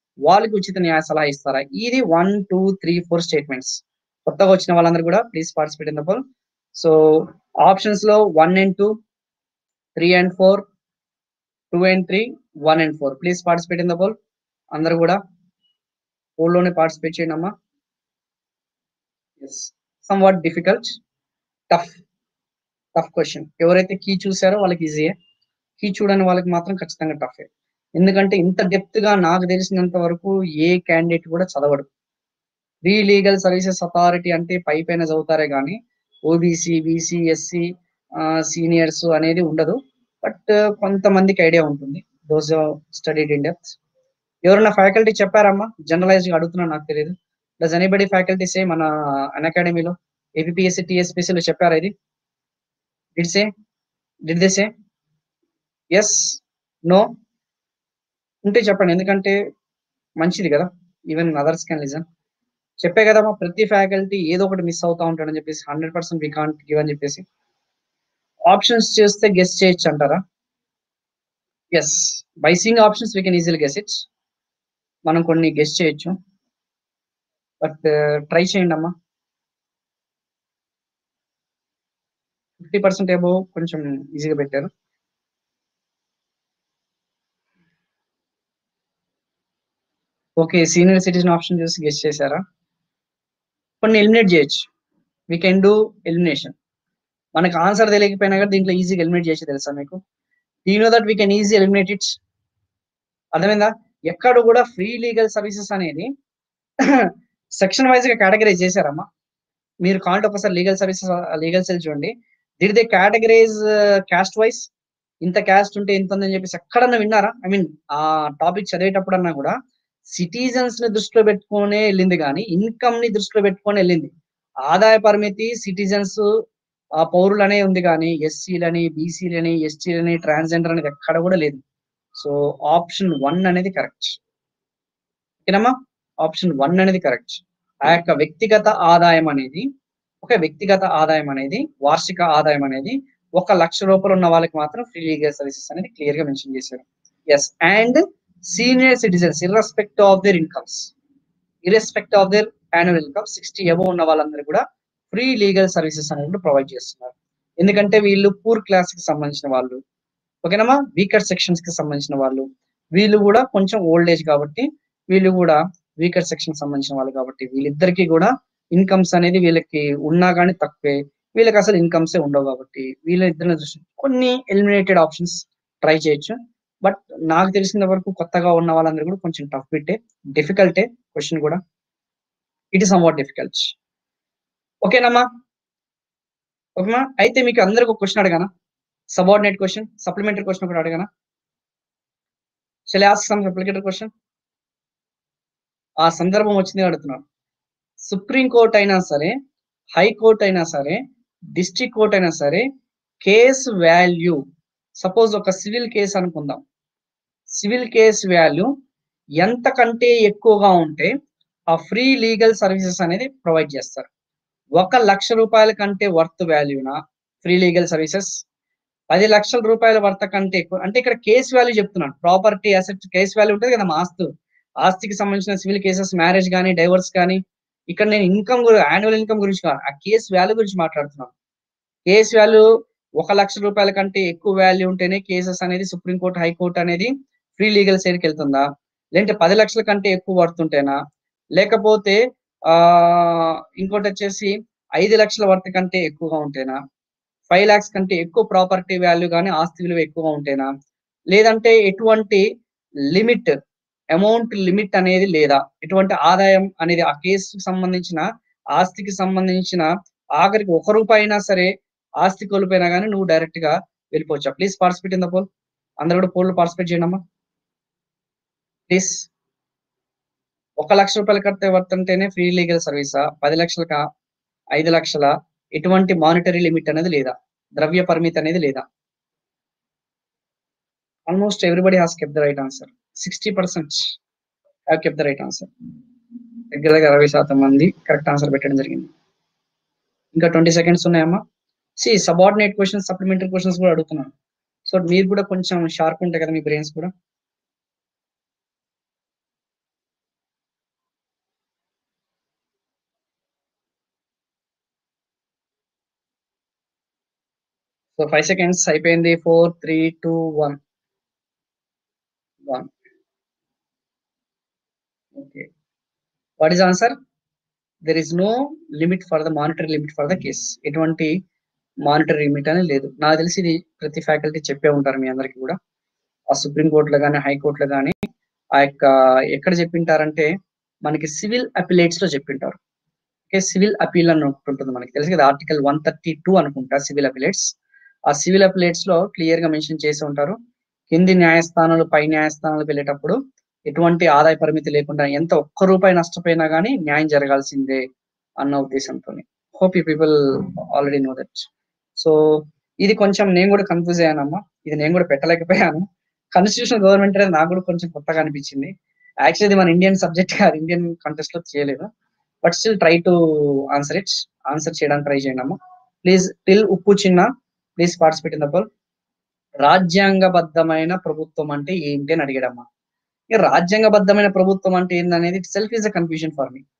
వాళ్ళకి ఉచిత న్యాయ సలహా ఇస్తారా ఇది one two three four statements కొత్తగా వచ్చిన వాళ్ళందరూ కూడా please participate in the poll so options లో one and two three and four two and three one and four please participate in the poll అందరూ కూడా పోల్లోనే పార్టిసిపేట్ చేయండి అమ్మా yes somewhat difficult tough tough question ఎవరైతే key చూసారో వాళ్ళకి ఈజీయే key చూడని వాళ్ళకి మాత్రం ఖచ్చితంగా టఫ్ ఎందుకంటే ఇంత డెప్త్ గా నాకు తెలిసినంత వరకు ఏ క్యాండిడేట్ కూడా చదవడు ప్రీ లీగల్ సర్వీసెస్ అథారిటీ అంటే పై పైన చదువుతారే కానీ ఓబీసీ బీసీ ఎస్సీ సీనియర్స్ అనేది ఉండదు బట్ కొంతమందికి ఐడియా ఉంటుంది దోస్ స్టడీడ్ ఇన్ డెప్త్ ఎవరైనా ఫ్యాకల్టీ చెప్పారమ్మా జనరలైజ్ గా అడుగుతున్నా నాకు తెలియదు డస్ ఎనీబడి ఫ్యాకల్టీ సే మన అన్ అకాడమీలో ఏపీఎస్సీ టీఎస్పీసీలో చెప్పారా ఇది did say did they say yes no ఉంటే చెప్పండి ఎందుకంటే మంచిది కదా ఈవెన్ అదర్స్ కెన్ లిజన్ చెప్పే కదా మా ప్రతి ఫ్యాకల్టీ ఏదో ఒకటి మిస్ అవుతా ఉంటాడని చెప్పేసి hundred percent we can't give అని చెప్పేసి ఆప్షన్స్ చేస్తే గెస్ట్ చేయొచ్చు అంటారా yes by seeing options we can easily guess it మనం కొన్ని గెస్ట్ చేయొచ్చు బట్ ట్రై చేయండి అమ్మా ఫిఫ్టీ పర్సెంట్ ఏబో కొంచెం ఈజీగా పెట్టారు ఓకే సీనియర్ సిటిజన్ ఆప్షన్ చూసి గెస్ట్ చేశారా కొన్ని ఎలిమినేట్ చేయొచ్చు వీ కెన్ డూ ఎలిమినేషన్ మనకు ఆన్సర్ తెలియకపోయినా కూడా దీంట్లో ఈజీగా ఎలిమినేట్ చేసి తెలుసా మీకు you know that we can easy eliminate it's అర్థమైందా ఎక్కడ కూడా ఫ్రీ లీగల్ సర్వీసెస్ అనేది సెక్షన్ వైజ్ గా కేటగరైజ్ చేశారమ్మా మీరు కాంట్ ఒకసారి లీగల్ సర్వీసెస్ లీగల్ సెల్ చూడండి did they categorise caste wise ఇంత క్యాస్ట్ ఉంటే ఇంత ఉందని చెప్పేసి ఎక్కడన్నా విన్నారా ఐ మీన్ ఆ టాపిక్ చదివేటప్పుడన్నా కూడా సిటిజన్స్ ని దృష్టిలో పెట్టుకునే వెళ్ళింది కానీ ఇన్కమ్ ని దృష్టిలో పెట్టుకొని వెళ్ళింది ఆదాయ పరిమితి సిటిజన్స్ ఆ పౌరులనే ఉంది కానీ ఎస్సీలని బీసీలని ఎస్టీలని ట్రాన్స్జెండర్ అనేది ఎక్కడ కూడా లేదు సో ఆప్షన్ వన్ అనేది కరెక్ట్ ఓకేనమ్మా ఆప్షన్ వన్ అనేది కరెక్ట్ ఆ యొక్క వ్యక్తిగత ఆదాయం అనేది ఒక వ్యక్తిగత ఆదాయం అనేది వార్షిక ఆదాయం అనేది ఒక లక్ష రూపాయలు ఉన్న వాళ్ళకి మాత్రం ఫ్రీ లీగల్ సర్వీసెస్ అనేది క్లియర్ గా మెన్షన్ చేశారు yes and senior citizens irrespective of their incomes irrespective of their annual income sixty above ఉన్న వాళ్ళందరూ కూడా ఫ్రీ లీగల్ సర్వీసెస్ అనేది కూడా ప్రొవైడ్ చేస్తున్నారు ఎందుకంటే వీళ్ళు పూర్ క్లాస్ కి సంబంధించిన వాళ్ళు ఓకేనమ్మా వీకర్ సెక్షన్స్ కి సంబంధించిన వాళ్ళు వీళ్ళు కూడా కొంచెం ఓల్డ్ ఏజ్ కాబట్టి వీళ్ళు కూడా వీకర్ సెక్షన్ సంబంధించిన వాళ్ళు కాబట్టి వీళ్ళిద్దరికి కూడా ఇన్కమ్స్ అనేది వీళ్ళకి ఉన్నా కానీ తక్కువే వీళ్ళకి అసలు ఇన్కమ్సే ఉండవు కాబట్టి వీళ్ళిద్దరిని దృష్టి కొన్ని ఎలిమినేటెడ్ ఆప్షన్స్ ట్రై చేయొచ్చు బట్ నాకు తెలిసిన వరకు కొత్తగా ఉన్న వాళ్ళందరూ కూడా కొంచెం టఫ్ పెట్టే డిఫికల్టే క్వశ్చన్ కూడా ఇట్ ఇస్ సమ్వాట్ డిఫికల్ట్ ఓకేనమ్మా ఓకేమా అయితే మీకు అందరికి ఒక క్వశ్చన్ అడగానా సబార్డినేట్ క్వశ్చన్ సప్లిమెంటరీ క్వశ్చన్ ఒకటి అడగానా shall ask some supplementary question ఆ సందర్భం వచ్చింది అడుగుతున్నాను సుప్రీం కోర్ట్ అయినా సరే హైకోర్ట్ అయినా సరే డిస్ట్రిక్ట్ కోర్ట్ అయినా సరే కేసు వాల్యూ సపోజ్ ఒక సివిల్ కేసు అనుకుందాం సివిల్ కేసు వాల్యూ ఎంతకంటే ఎక్కువగా ఉంటే ఆ ఫ్రీ లీగల్ సర్వీసెస్ అనేది ప్రొవైడ్ చేస్తారు ఒక లక్ష రూపాయల కంటే వర్త్ వాల్యూనా ఫ్రీ లీగల్ సర్వీసెస్ పది లక్షల రూపాయల వర్త కంటే ఎక్కువ అంటే ఇక్కడ కేసు వాల్యూ చెప్తున్నాను ప్రాపర్టీ అసెట్ కేసు వాల్యూ ఉంటుంది కదా మా ఆస్తు ఆస్తికి సంబంధించిన సివిల్ కేసెస్ మ్యారేజ్ కానీ డైవర్స్ కానీ ఇక్కడ నేను ఇన్కమ్ యాన్యువల్ ఇన్కమ్ గురించి కాదు ఆ కేసు వాల్యూ గురించి మాట్లాడుతున్నాను కేసు వాల్యూ ఒక లక్ష రూపాయల కంటే ఎక్కువ వాల్యూ ఉంటేనే కేసెస్ అనేది సుప్రీంకోర్టు హైకోర్టు అనేది ఫ్రీ లీగల్ సైడ్కి వెళ్తుందా లేదంటే పది లక్షల కంటే ఎక్కువ పడుతుంటేనా లేకపోతే ఆ ఇంకోటి వచ్చేసి ఐదు లక్షల వర్త్ కంటే ఎక్కువగా ఉంటేనా ఫైవ్ లాక్స్ కంటే ఎక్కువ ప్రాపర్టీ వాల్యూ కానీ ఆస్తి విలువ ఎక్కువగా ఉంటేనా లేదంటే ఎటువంటి లిమిట్ అమౌంట్ లిమిట్ అనేది లేదా ఎటువంటి ఆదాయం అనేది ఆ కేసుకు సంబంధించిన ఆస్తికి సంబంధించిన ఆఖరికి ఒక రూపాయి అయినా సరే ఆస్తి కోల్పోయినా కానీ నువ్వు డైరెక్ట్ గా వెళ్ళిపోవచ్చా please participate in the poll అందరూ కూడా పోల్ పార్టిసిపేట్ చేయండి అమ్మా ప్లీజ్ ఒక లక్ష రూపాయలు కడితే వర్తంటేనే ఫ్రీ లీగల్ సర్వీసా పది లక్షలక ఐదు లక్షల ఎటువంటి మానిటరీ లిమిట్ అనేది లేదా ద్రవ్య పరిమితి అనేది లేదా almost everybody has kept the right answer sixty percent have kept the right answer దగ్గర దగ్గర అరవై శాతం మంది కరెక్ట్ ఆన్సర్ పెట్టడం జరిగింది ఇంకా ట్వంటీ సెకండ్స్ ఉన్నాయమ్మా see subordinate questions supplementary questions కూడా అడుగుతున్నాను సో మీరు కూడా కొంచెం షార్ప్ ఉంటాయి కదా మీ బ్రెయిన్స్ కూడా సో ఫైవ్ సెకండ్స్ అయిపోయింది four three two one one okay what is answer there is no limit for the monetary limit for the case ఎటువంటి మానిటరీ లిమిట్ అనేది లేదు నాకు తెలిసి ఇది ప్రతి ఫ్యాకల్టీ చెప్పే ఉంటారు మీ అందరికి కూడా ఆ సుప్రీం కోర్టులో కానీ హైకోర్టులో కానీ ఆ యొక్క ఎక్కడ చెప్పింటారంటే మనకి సివిల్ అపిలేట్స్ లో చెప్పింటారు ఓకే సివిల్ అపీల్ అని ఒకటి ఉంటుంది మనకి తెలుసు కదా ఆర్టికల్ వన్ థర్టీ టూ అనుకుంటా సివిల్ అపిలేట్స్ ఆ సివిల్ అపిలేట్స్ లో క్లియర్ గా మెన్షన్ చేసి ఉంటారు కింది న్యాయస్థానాలు పై న్యాయస్థానాలకు వెళ్ళేటప్పుడు ఎటువంటి ఆదాయ పరిమితి లేకుండా ఎంత ఒక్క రూపాయి నష్టపోయినా కానీ న్యాయం జరగాల్సిందే అన్న ఉద్దేశంతో hope you people already know that so ఇది కొంచెం నేను కూడా కన్ఫ్యూజ్ అయ్యానమ్మా ఇది నేను కూడా పెట్టలేకపోయాను కాన్స్టిట్యూషన్ గవర్నమెంట్ అనేది నాకు కూడా కొంచెం కొత్తగా అనిపించింది యాక్చువల్లీ ఇది మన ఇండియన్ సబ్జెక్ట్ కాదు ఇండియన్ కంటెస్ట్ లో చేయలేదు but still try to answer it answer చేయడానికి ట్రై చేయండి అమ్మా ప్లీజ్ టిల్ ఉప్పు చిన్న please participate in the poll రాజ్యాంగబద్ధమైన ప్రభుత్వం అంటే ఏంటి అని అడిగాడమ్మా ఇక రాజ్యాంగబద్ధమైన ప్రభుత్వం అంటే ఏందనేది itself is a confusion for me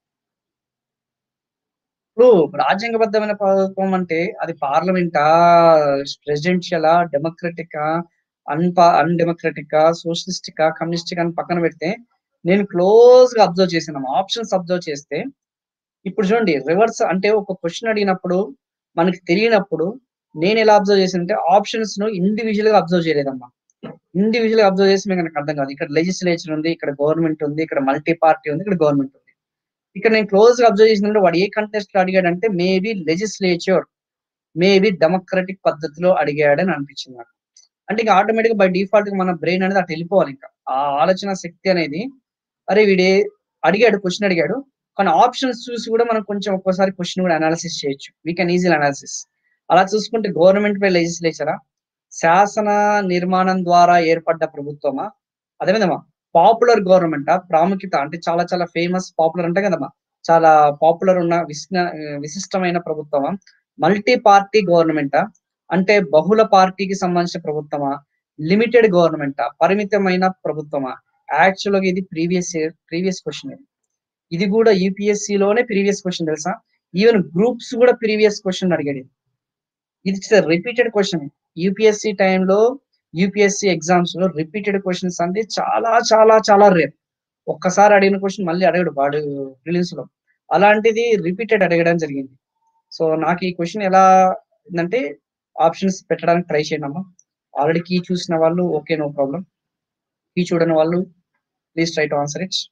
ఇప్పుడు రాజ్యాంగబద్ధమైన ప్రభుత్వం అంటే అది పార్లమెంటా ప్రెసిడెన్షియలా డెమోక్రటికా అన్పా అన్డెమోక్రటికా సోషలిస్టికా కమ్యూనిస్టిక్ అని పక్కన పెడితే నేను క్లోజ్ గా అబ్జర్వ్ చేసాను ఆప్షన్స్ అబ్జర్వ్ చేస్తే ఇప్పుడు చూడండి రివర్స్ అంటే ఒక క్వశ్చన్ అడిగినప్పుడు మనకి తెలియనప్పుడు నేను ఎలా అబ్జర్వ్ చేసానంటే ఆప్షన్స్ ను ఇండివిజువల్ గా అబ్జర్వ్ చేయలేదమ్మా ఇండివిజువల్ గా అబ్జర్వ్ చేసి మీకు నాకు అర్థం కాదు ఇక్కడ లెజిస్లేచర్ ఉంది ఇక్కడ గవర్నమెంట్ ఉంది ఇక్కడ మల్టీ పార్టీ ఉంది ఇక్కడ గవర్నమెంట్ ఉంది ఇక్కడ నేను క్లోజ్ గా అబ్జర్వ్ చేసినప్పుడు వాడు ఏ కంటెస్ట్ లో అడిగాడంటే మేబీ లెజిస్లేచర్ మేబీ డెమోక్రటిక్ పద్ధతిలో అడిగాడని అనిపించింది నాకు అంటే ఇంకా ఆటోమేటిక్ బై డిఫాల్ట్ మన బ్రెయిన్ అనేది అటు వెళ్ళిపోవాలి ఇంకా ఆ ఆలోచన శక్తి అనేది అరే వీడే అడిగాడు క్వశ్చన్ అడిగాడు కానీ ఆప్షన్స్ చూసి కూడా మనం కొంచెం ఒక్కోసారి క్వశ్చన్ కూడా అనాలిసిస్ చేయొచ్చు వీ కెన్ ఈజీ అనాలిసిస్ అలా చూసుకుంటే గవర్నమెంట్ పై లెజిస్లేచరా శాసన నిర్మాణం ద్వారా ఏర్పడ్డ ప్రభుత్వమా అదేవిధమా పాపులర్ గవర్నమెంట్ ప్రాముఖ్యత అంటే చాలా చాలా ఫేమస్ పాపులర్ అంటే కదమ్మా చాలా పాపులర్ ఉన్న విశ్న విశిష్టమైన ప్రభుత్వమా మల్టీ పార్టీ గవర్నమెంటా అంటే బహుళ పార్టీకి సంబంధించిన ప్రభుత్వమా లిమిటెడ్ గవర్నమెంటా పరిమితమైన ప్రభుత్వమా యాక్చువల్ గా ఇది ప్రీవియస్ ప్రీవియస్ క్వశ్చన్ ఇది ఇది కూడా యూపీఎస్సి లోనే ప్రీవియస్ క్వశ్చన్ తెలుసా ఈవెన్ గ్రూప్స్ కూడా ప్రీవియస్ క్వశ్చన్ అడిగాడు ఇది రిపీటెడ్ క్వశ్చన్ యూపీఎస్సి టైంలో యూపీఎస్సి ఎగ్జామ్స్ లో రిపీటెడ్ క్వశ్చన్స్ అంటే చాలా చాలా చాలా రేర్ ఒక్కసారి అడిగిన క్వశ్చన్ మళ్ళీ అడగడు వాడు ప్రిలిమ్స్ లో అలాంటిది రిపీటెడ్ అడగడం జరిగింది సో నాకు ఈ క్వశ్చన్ ఎలా అంటే ఆప్షన్స్ పెట్టడానికి ట్రై చేయండి అమ్మా ఆల్రెడీ కీ చూసిన వాళ్ళు ఓకే నో ప్రాబ్లం కీ చూడని వాళ్ళు please try to answer it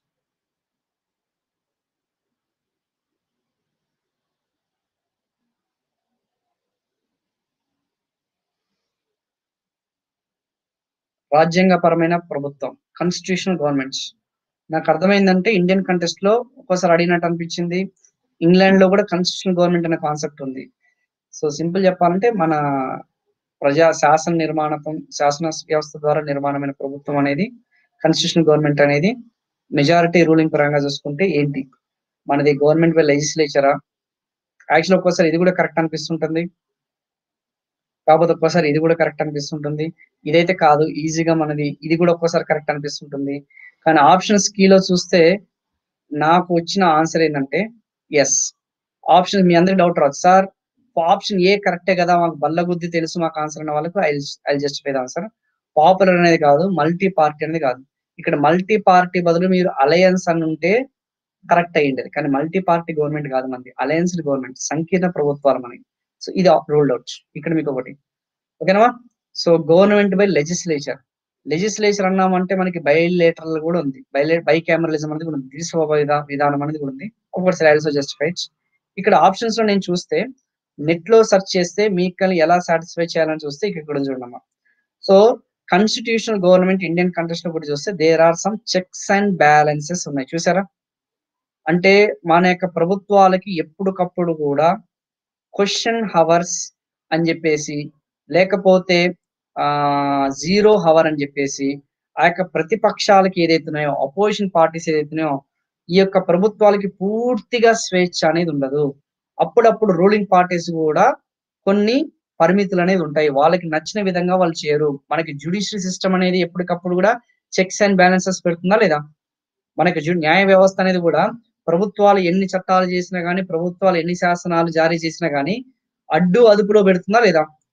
రాజ్యాంగపరమైన ప్రభుత్వం కాన్స్టిట్యూషనల్ గవర్నమెంట్స్ నాకు అర్థమైందంటే ఇండియన్ కంటెస్ట్ లో ఒక్కోసారి అడిగినట్టు అనిపించింది ఇంగ్లాండ్ లో కూడా కాన్స్టిట్యూషనల్ గవర్నమెంట్ అనే కాన్సెప్ట్ ఉంది సో సింపుల్ చెప్పాలంటే మన ప్రజా శాసన నిర్మాణం శాసన వ్యవస్థ ద్వారా నిర్మాణమైన ప్రభుత్వం అనేది కాన్స్టిట్యూషనల్ గవర్నమెంట్ అనేది మెజారిటీ రూలింగ్ పరంగా చూసుకుంటే ఏంటి మనది గవర్నమెంట్ బై లెజిస్లేచరా యాక్చువల్ ఒక్కోసారి ఇది కూడా కరెక్ట్ అనిపిస్తుంటుంది కాకపోతే ఒక్కోసారి ఇది కూడా కరెక్ట్ అనిపిస్తుంటుంది ఇదైతే కాదు ఈజీగా మనది ఇది కూడా ఒక్కోసారి కరెక్ట్ అనిపిస్తుంటుంది కానీ ఆప్షన్స్ కీలో చూస్తే నాకు వచ్చిన ఆన్సర్ ఏంటంటే ఎస్ ఆప్షన్ మీ అందరికి డౌట్ రాదు సార్ ఆప్షన్ ఏ కరెక్టే కదా మాకు బల్ల గుద్ది తెలుసు మాకు ఆన్సర్ అన్న వాళ్ళకు I I justify answer popular అనేది కాదు మల్టీ పార్టీ అనేది కాదు ఇక్కడ మల్టీ పార్టీ బదులు మీరు అలయన్స్ అని ఉంటే కరెక్ట్ అయ్యిండేది కానీ మల్టీ పార్టీ గవర్నమెంట్ కాదు మనది అలయన్స్ గవర్నమెంట్ సంకీర్ణ ప్రభుత్వాలు మనకి సో ఇది రూల్డ్ అవుట్ ఇక్కడ మీకు ఒకటి ఓకేనా so government by legislature legislature అన్నామంటే మనకి బయలేటరల్ కూడా ఉంది బయలే బై కెమెరలిజం అనేది కూడా ఉంది దిశ విధానం అనేది కూడా ఉంది ఒకటి ఆల్సో జస్టిఫైడ్ ఇక్కడ ఆప్షన్స్ లో నేను చూస్తే నెట్ లో సెర్చ్ చేస్తే మీకు ఎలా సాటిస్ఫై చేయాలని చూస్తే ఇక్కడ చూడమ్మా so constitutional government Indian countries లో కూడా చూస్తే there are some checks and balances ఉన్నాయి చూసారా అంటే మన యొక్క ప్రభుత్వాలకి ఎప్పటికప్పుడు కూడా క్వశ్చన్ హవర్స్ అని చెప్పేసి లేకపోతే ఆ జీరో హవర్ అని చెప్పేసి ఆ యొక్క ప్రతిపక్షాలకి ఏదైతున్నాయో అపోజిషన్ పార్టీస్ ఏదైతున్నాయో ఈ యొక్క ప్రభుత్వాలకి పూర్తిగా స్వేచ్ఛ అనేది ఉండదు అప్పుడప్పుడు రూలింగ్ పార్టీస్ కూడా కొన్ని పరిమితులు అనేది ఉంటాయి వాళ్ళకి నచ్చిన విధంగా వాళ్ళు చేయరు మనకి జ్యుడిషియల్ సిస్టమ్ అనేది ఎప్పటికప్పుడు కూడా చెక్స్ అండ్ బ్యాలెన్సెస్ పెడుతుందా లేదా మనకి న్యాయ వ్యవస్థ అనేది కూడా ప్రభుత్వాలు ఎన్ని చట్టాలు చేసినా గానీ ప్రభుత్వాలు ఎన్ని శాసనాలు జారీ చేసినా గానీ అడ్డు అదుపులో పెడుతుందా లేదా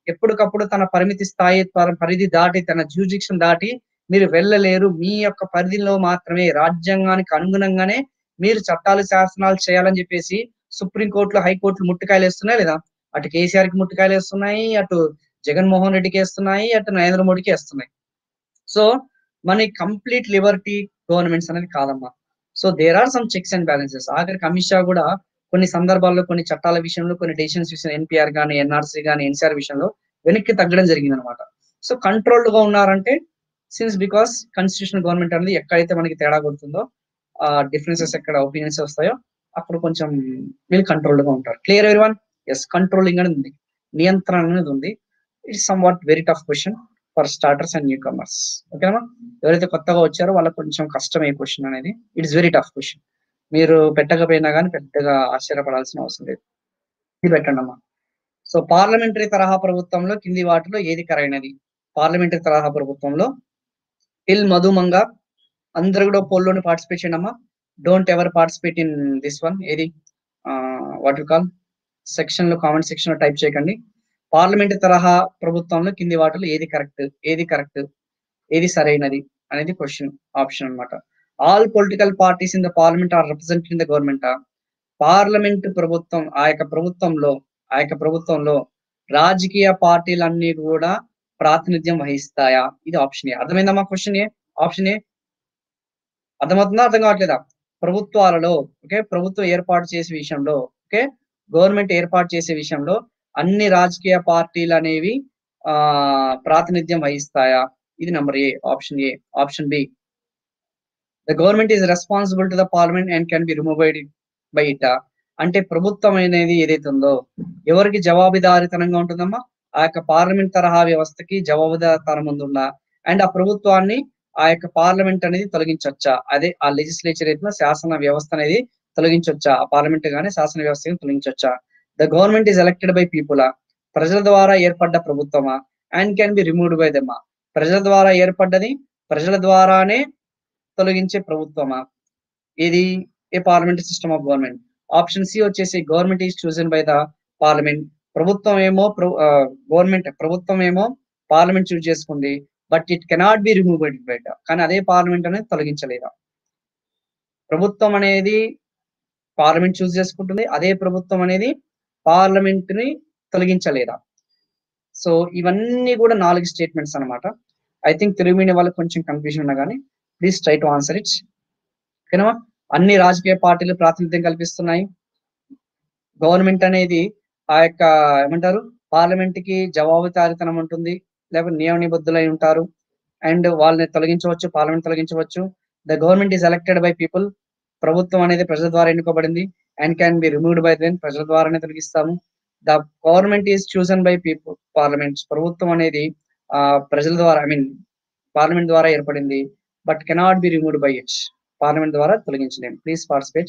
ఎప్పటికప్పుడు తన పరిమితి స్థాయి పర- పరిధి దాటి తన జ్యూరిడిక్షన్ దాటి మీరు వెళ్ళలేరు మీ యొక్క పరిధిలో మాత్రమే రాజ్యాంగానికి అనుగుణంగానే మీరు చట్టాలు శాసనాలు చేయాలని చెప్పేసి సుప్రీం కోర్టులో హైకోర్టులు ముట్టుకాయలు వేస్తున్నాయి లేదా అటు కేసీఆర్ కి ముట్టుకాయలు వేస్తున్నాయి అటు జగన్మోహన్ రెడ్డికి వేస్తున్నాయి అటు నరేంద్ర మోడీకి వేస్తున్నాయి సో మన కంప్లీట్ లిబర్టీ గవర్నమెంట్స్ అనేది కాదమ్మా so there are some checks and balances ఆఖరికి అమిత్ షా కూడా కొన్ని సందర్భాల్లో కొన్ని చట్టాల విషయంలో కొన్ని డెసిషన్స్ విషయం ఎన్పిఆర్ కానీ ఎన్ఆర్సీ కానీ ఎన్సీఆర్ విషయంలో వెనక్కి తగ్గడం జరిగింది అనమాట సో కంట్రోల్డ్ గా ఉన్నారంటే సిన్స్ బికాస్ కాన్స్టిట్యూషన్ గవర్నమెంట్ అనేది ఎక్కడైతే మనకి తేడా కొడుతుందో ఆ డిఫరెన్సెస్ ఎక్కడ ఒపీనియన్స్ వస్తాయో అప్పుడు కొంచెం వీళ్ళు కంట్రోల్డ్ గా ఉంటారు క్లియర్ ఎవరి వన్ ఎస్ కంట్రోలింగ్ అనేది ఉంది నియంత్రణ అనేది ఉంది it's somewhat very tough question for starters and newcomers ఓకేనా ఎవరైతే కొత్తగా వచ్చారో వాళ్ళకి కొంచెం కష్టమే క్వశ్చన్ అనేది ఇట్స్ వెరీ టఫ్ క్వశ్చన్ మీరు పెట్టకపోయినా కానీ పెద్దగా ఆశ్చర్యపడాల్సిన అవసరం లేదు ఇది పెట్టండి అమ్మా సో పార్లమెంటరీ తరహా ప్రభుత్వంలో కింది వాటిలో ఏది కరైనది పార్లమెంటరీ తరహా ప్రభుత్వంలో టిల్ మధుమంగా అందరూ కూడా పోల్లోని పార్టిసిపేట్ చేయండి అమ్మా don't ever participate in this one ఏది వాట్ యు కాల్ సెక్షన్ లో కామెంట్ సెక్షన్ లో టైప్ చేయకండి పార్లమెంటరీ తరహా ప్రభుత్వంలో కింది వాటిలో ఏది కరెక్ట్ ఏది కరెక్ట్ ఏది సరైనది అనేది క్వశ్చన్ ఆప్షన్ అన్నమాట all political parties in the parliament are represent in the government parliament ప్రభుత్వం ఆ యొక్క ప్రభుత్వంలో ఆ యొక్క ప్రభుత్వంలో రాజకీయ పార్టీలన్నీ కూడా ప్రాతినిధ్యం వహిస్తాయా ఇది ఆప్షన్ ఏ అర్థమైందమ్మా క్వశ్చన్ ఏ ఆప్షన్ ఏ అర్థమవుతుందా అర్థం కావట్లేదా ప్రభుత్వాలలో ఓకే ప్రభుత్వం ఏర్పాటు చేసే విషయంలో ఓకే గవర్నమెంట్ ఏర్పాటు చేసే విషయంలో అన్ని రాజకీయ పార్టీలు అనేవి ఆ ప్రాతినిధ్యం వహిస్తాయా ఇది number A option A option B the government is responsible to the parliament and can be removed by it అంటే ప్రభుత్వం అనేది ఏదైతే ఉందో ఎవరికి జవాబుదారితనంగా ఉంటుందమ్మా ఆ యొక్క పార్లమెంట్ తరహా వ్యవస్థకి జవాబుదారితనం ఉందా అండ్ ఆ ప్రభుత్వాన్ని ఆ యొక్క పార్లమెంట్ అనేది తొలగించవచ్చా అదే ఆ లెజిస్లేచర్ అయితే శాసన వ్యవస్థ అనేది తొలగించవచ్చా ఆ పార్లమెంట్ గానీ శాసన వ్యవస్థని తొలగించవచ్చా the government is elected by people ప్రజల ద్వారా ఏర్పడ్డ ప్రభుత్వమా and can be removed by దెమ్మా ప్రజల ద్వారా ఏర్పడ్డది ప్రజల ద్వారానే తొలగించే ప్రభుత్వమా ఇది A parliament system of government option C వచ్చేసి government is chosen by the parliament ప్రభుత్వం ఏమో గవర్నమెంట్ ప్రభుత్వం ఏమో పార్లమెంట్ చూజ్ చేసుకుంది but it cannot be removed బయట కానీ అదే పార్లమెంట్ అనేది తొలగించలేదా ప్రభుత్వం అనేది పార్లమెంట్ చూస్ చేసుకుంటుంది అదే ప్రభుత్వం అనేది పార్లమెంట్ ని తొలగించలేదా సో ఇవన్నీ కూడా నాలుగు స్టేట్మెంట్స్ అన్నమాట ఐ థింక్ తెలుగు మీడియం వాళ్ళకి కొంచెం కన్ఫ్యూజన్ ఉన్నా కానీ please try to answer it ఓకేనా అన్ని రాజకీయ పార్టీలు ప్రాతినిధ్యం కల్పిస్తున్నాయి గవర్నమెంట్ అనేది ఆ యొక్క ఏమంటారు పార్లమెంట్ కి జవాబుదారితనం ఉంటుంది లేకపోతే నియమ నిబద్ధులై ఉంటారు అండ్ వాళ్ళని తొలగించవచ్చు పార్లమెంట్ తొలగించవచ్చు the government is elected by people ప్రభుత్వం అనేది ప్రజల ద్వారా ఎన్నుకోబడింది and can be removed by then ప్రజల ద్వారానే తొలగిస్తాము the government is chosen by people parliament ప్రభుత్వం అనేది ఆ ప్రజల ద్వారా ఐ మీన్ పార్లమెంట్ ద్వారా ఏర్పడింది but cannot be removed by it parliament ద్వారా తొలగించలేము please participate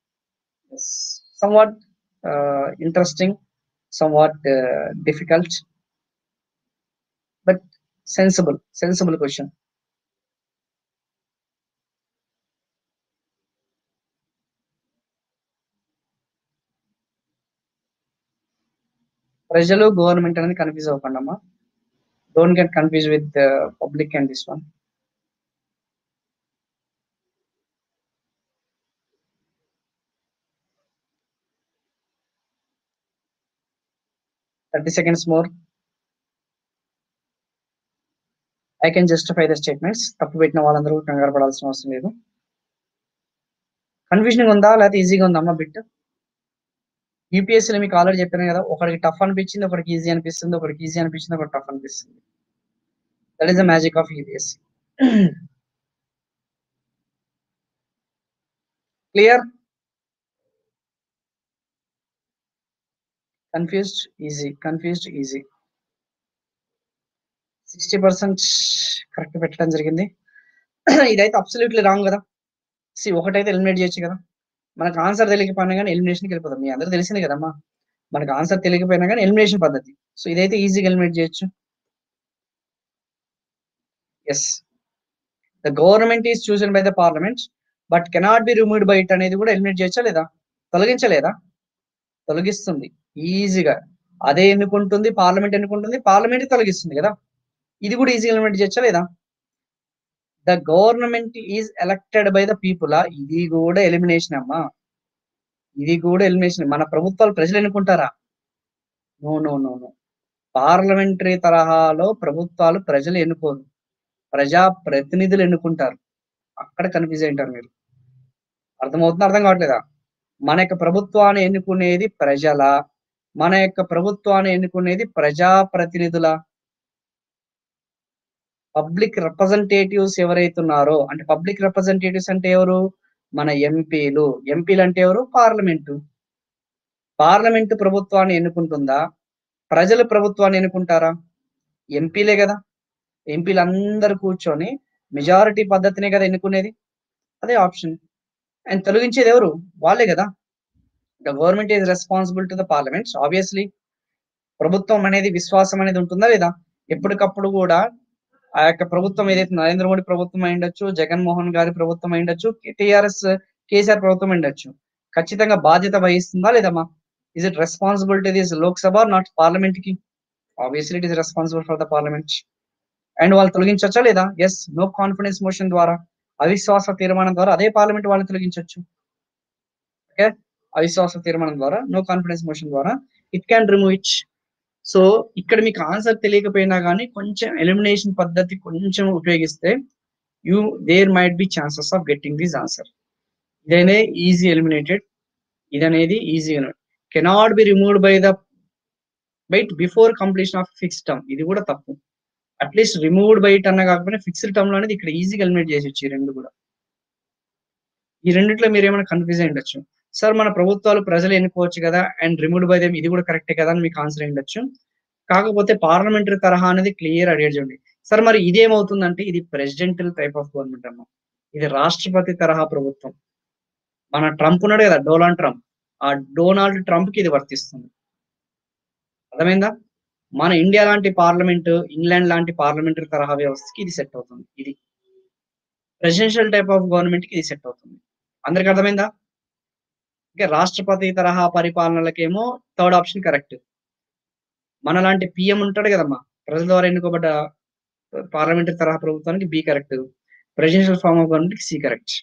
somewhat interesting somewhat difficult but sensible sensible question ప్రజలు గవర్నమెంట్ అనేది కన్ఫ్యూజ్ అవ్వకండి అమ్మా don't get confuse with public and this one thirty seconds more I can justify the statements తప్పు పెట్టిన వాళ్ళందరూ కంగారు పడాల్సిన అవసరం లేదు కన్ఫ్యూజన్ ఉందా లేకపోతే ఈజీగా ఉందా అమ్మా బిట్ యూపీఎస్సీలో మీకు ఆల్రెడీ చెప్పాను కదా ఒకరికి టఫ్ అనిపించింది ఒకరికి ఈజీ అనిపిస్తుంది ఒకరికి ఈజీ అనిపించింది ఒకరికి టఫ్ అనిపిస్తుంది that is the magic of UPSC clear confused easy confused easy sixty percent correct పెట్టడం జరిగింది ఇదైతే అబ్సల్యూట్లీ రాంగ్ కదా సి ఒకటైతే ఎలిమినేట్ చేయొచ్చు కదా మనకు ఆన్సర్ తెలియకపోయినా కానీ ఎలిమినేషన్కి వెళ్ళిపోతాం మీ అందరూ తెలిసింది కదమ్మా మనకు ఆన్సర్ తెలియకపోయినా కానీ ఎలిమినేషన్ పద్ధతి సో ఇదైతే ఈజీగా ఎలిమినేట్ చేయొచ్చు yes the government is chosen by the parliament but cannot be removed by it అనేది కూడా ఎలిమినేట్ చేయొచ్చా లేదా తొలగించలేదా తొలగిస్తుంది ఈజీగా అదే ఎన్నుకుంటుంది పార్లమెంట్ ఎన్నుకుంటుంది పార్లమెంట్ తొలగిస్తుంది కదా ఇది కూడా ఈజీగా ఎలిమినేట్ చేయొచ్చా లేదా the government is elected by the people ఇది కూడా ఎలిమినేషన్ అమ్మా ఇది కూడా ఎలిమినేషన్ మన ప్రభుత్వాలు ప్రజలు ఎన్నుకుంటారా no no no no parliamentary తరహాలో ప్రభుత్వాలు ప్రజలు ఎన్నుకోరు ప్రజా ప్రతినిధులు ఎన్నుకుంటారు అక్కడ కన్ఫ్యూజ్ అయింటారు మీరు అర్థమవుతుందా అర్థం కావట్లేదా మన యొక్క ప్రభుత్వాన్ని ఎన్నుకునేది ప్రజల మన యొక్క ప్రభుత్వాన్ని ఎన్నుకునేది ప్రజా ప్రతినిధుల పబ్లిక్ రిప్రజెంటేటివ్స్ ఎవరైతే ఉన్నారో అంటే పబ్లిక్ రిప్రజెంటేటివ్స్ అంటే ఎవరు మన ఎంపీలు ఎంపీలు అంటే ఎవరు పార్లమెంటు పార్లమెంటు ప్రభుత్వాన్ని ఎన్నుకుంటుందా ప్రజలు ప్రభుత్వాన్ని ఎన్నుకుంటారా ఎంపీలే కదా ఎంపీలు అందరు కూర్చొని మెజారిటీ పద్ధతినే కదా ఎన్నుకునేది అదే ఆప్షన్ అండ్ తొలగించేది ఎవరు వాళ్ళే కదా the government is responsible to the parliament obviously ప్రభుత్వం అనేది విశ్వాసం అనేది ఉంటుందా లేదా ఎప్పటికప్పుడు కూడా ఆ యొక్క ప్రభుత్వం ఏదైతే నరేంద్ర మోడీ ప్రభుత్వం అయిండొచ్చు జగన్మోహన్ గారి ప్రభుత్వం అయిండొచ్చు టిఆర్ఎస్ కేసీఆర్ ప్రభుత్వం అయిండొచ్చు ఖచ్చితంగా బాధ్యత వహిస్తుందా లేదమ్మా is it responsibility this Lok Sabha not parliament కి obviously it is responsible for the parliament and వాళ్ళు తొలగించవచ్చా లేదా ఎస్ నో కాన్ఫిడెన్స్ మోషన్ ద్వారా అవిశ్వాస తీర్మానం ద్వారా అదే పార్లమెంట్ వాళ్ళని తొలగించవచ్చు ఓకే అవిశ్వాస తీర్మానం ద్వారా నో కాన్ఫిడెన్స్ మోషన్ ద్వారా it can remove it so ఇక్కడ మీకు ఆన్సర్ తెలియకపోయినా కానీ కొంచెం ఎలిమినేషన్ పద్ధతి కొంచెం ఉపయోగిస్తే you there might be chances of getting this answer ఇదనే ఈజీ ఎలిమినేటెడ్ ఇది అనేది easy cannot be removed by the bite before completion of fix term ఇది కూడా తప్పు అట్లీస్ట్ రిమూవ్డ్ బైట్ అన్న కాకపోయినా ఫిక్స్డ్ టర్మ్ లో అనేది ఇక్కడ ఈజీగా ఎలిమినేట్ చేసి ఈ రెండు కూడా ఈ రెండిట్లో మీరు ఏమైనా కన్ఫ్యూజ్ అయి ఉండొచ్చు సార్ మన ప్రభుత్వాలు ప్రజలు ఎన్నుకోవచ్చు కదా అండ్ రిమూవ్డ్ బై దేమ్ ఇది కూడా కరెక్టే కదా అని మీకు ఆన్సర్ అయి ఉండొచ్చు కాకపోతే పార్లమెంటరీ తరహా అనేది క్లియర్ అడిగేది చూడండి సార్ మరి ఇదేమవుతుందంటే ఇది ప్రెసిడెంటల్ టైప్ ఆఫ్ గవర్నమెంట్ అమ్మ ఇది రాష్ట్రపతి తరహా ప్రభుత్వం మన ట్రంప్ ఉన్నాడు కదా డొనాల్డ్ ట్రంప్ ఆ డొనాల్డ్ ట్రంప్ కి ఇది వర్తిస్తుంది అర్థమైందా మన ఇండియా లాంటి పార్లమెంట్ ఇంగ్లాండ్ లాంటి పార్లమెంటరీ తరహా వ్యవస్థకి ఇది సెట్ అవుతుంది ఇది ప్రెసిడెన్షియల్ టైప్ ఆఫ్ గవర్నమెంట్ కి ఇది సెట్ అవుతుంది అందరికి అర్థమైందా ఇంకా రాష్ట్రపతి తరహా పరిపాలనలకేమో థర్డ్ ఆప్షన్ కరెక్ట్ మన లాంటి పిఎం ఉంటాడు కదమ్మా ప్రజల ద్వారా ఎన్నుకోబడ్డ పార్లమెంటరీ తరహా ప్రభుత్వానికి B correct presidential form of government C correct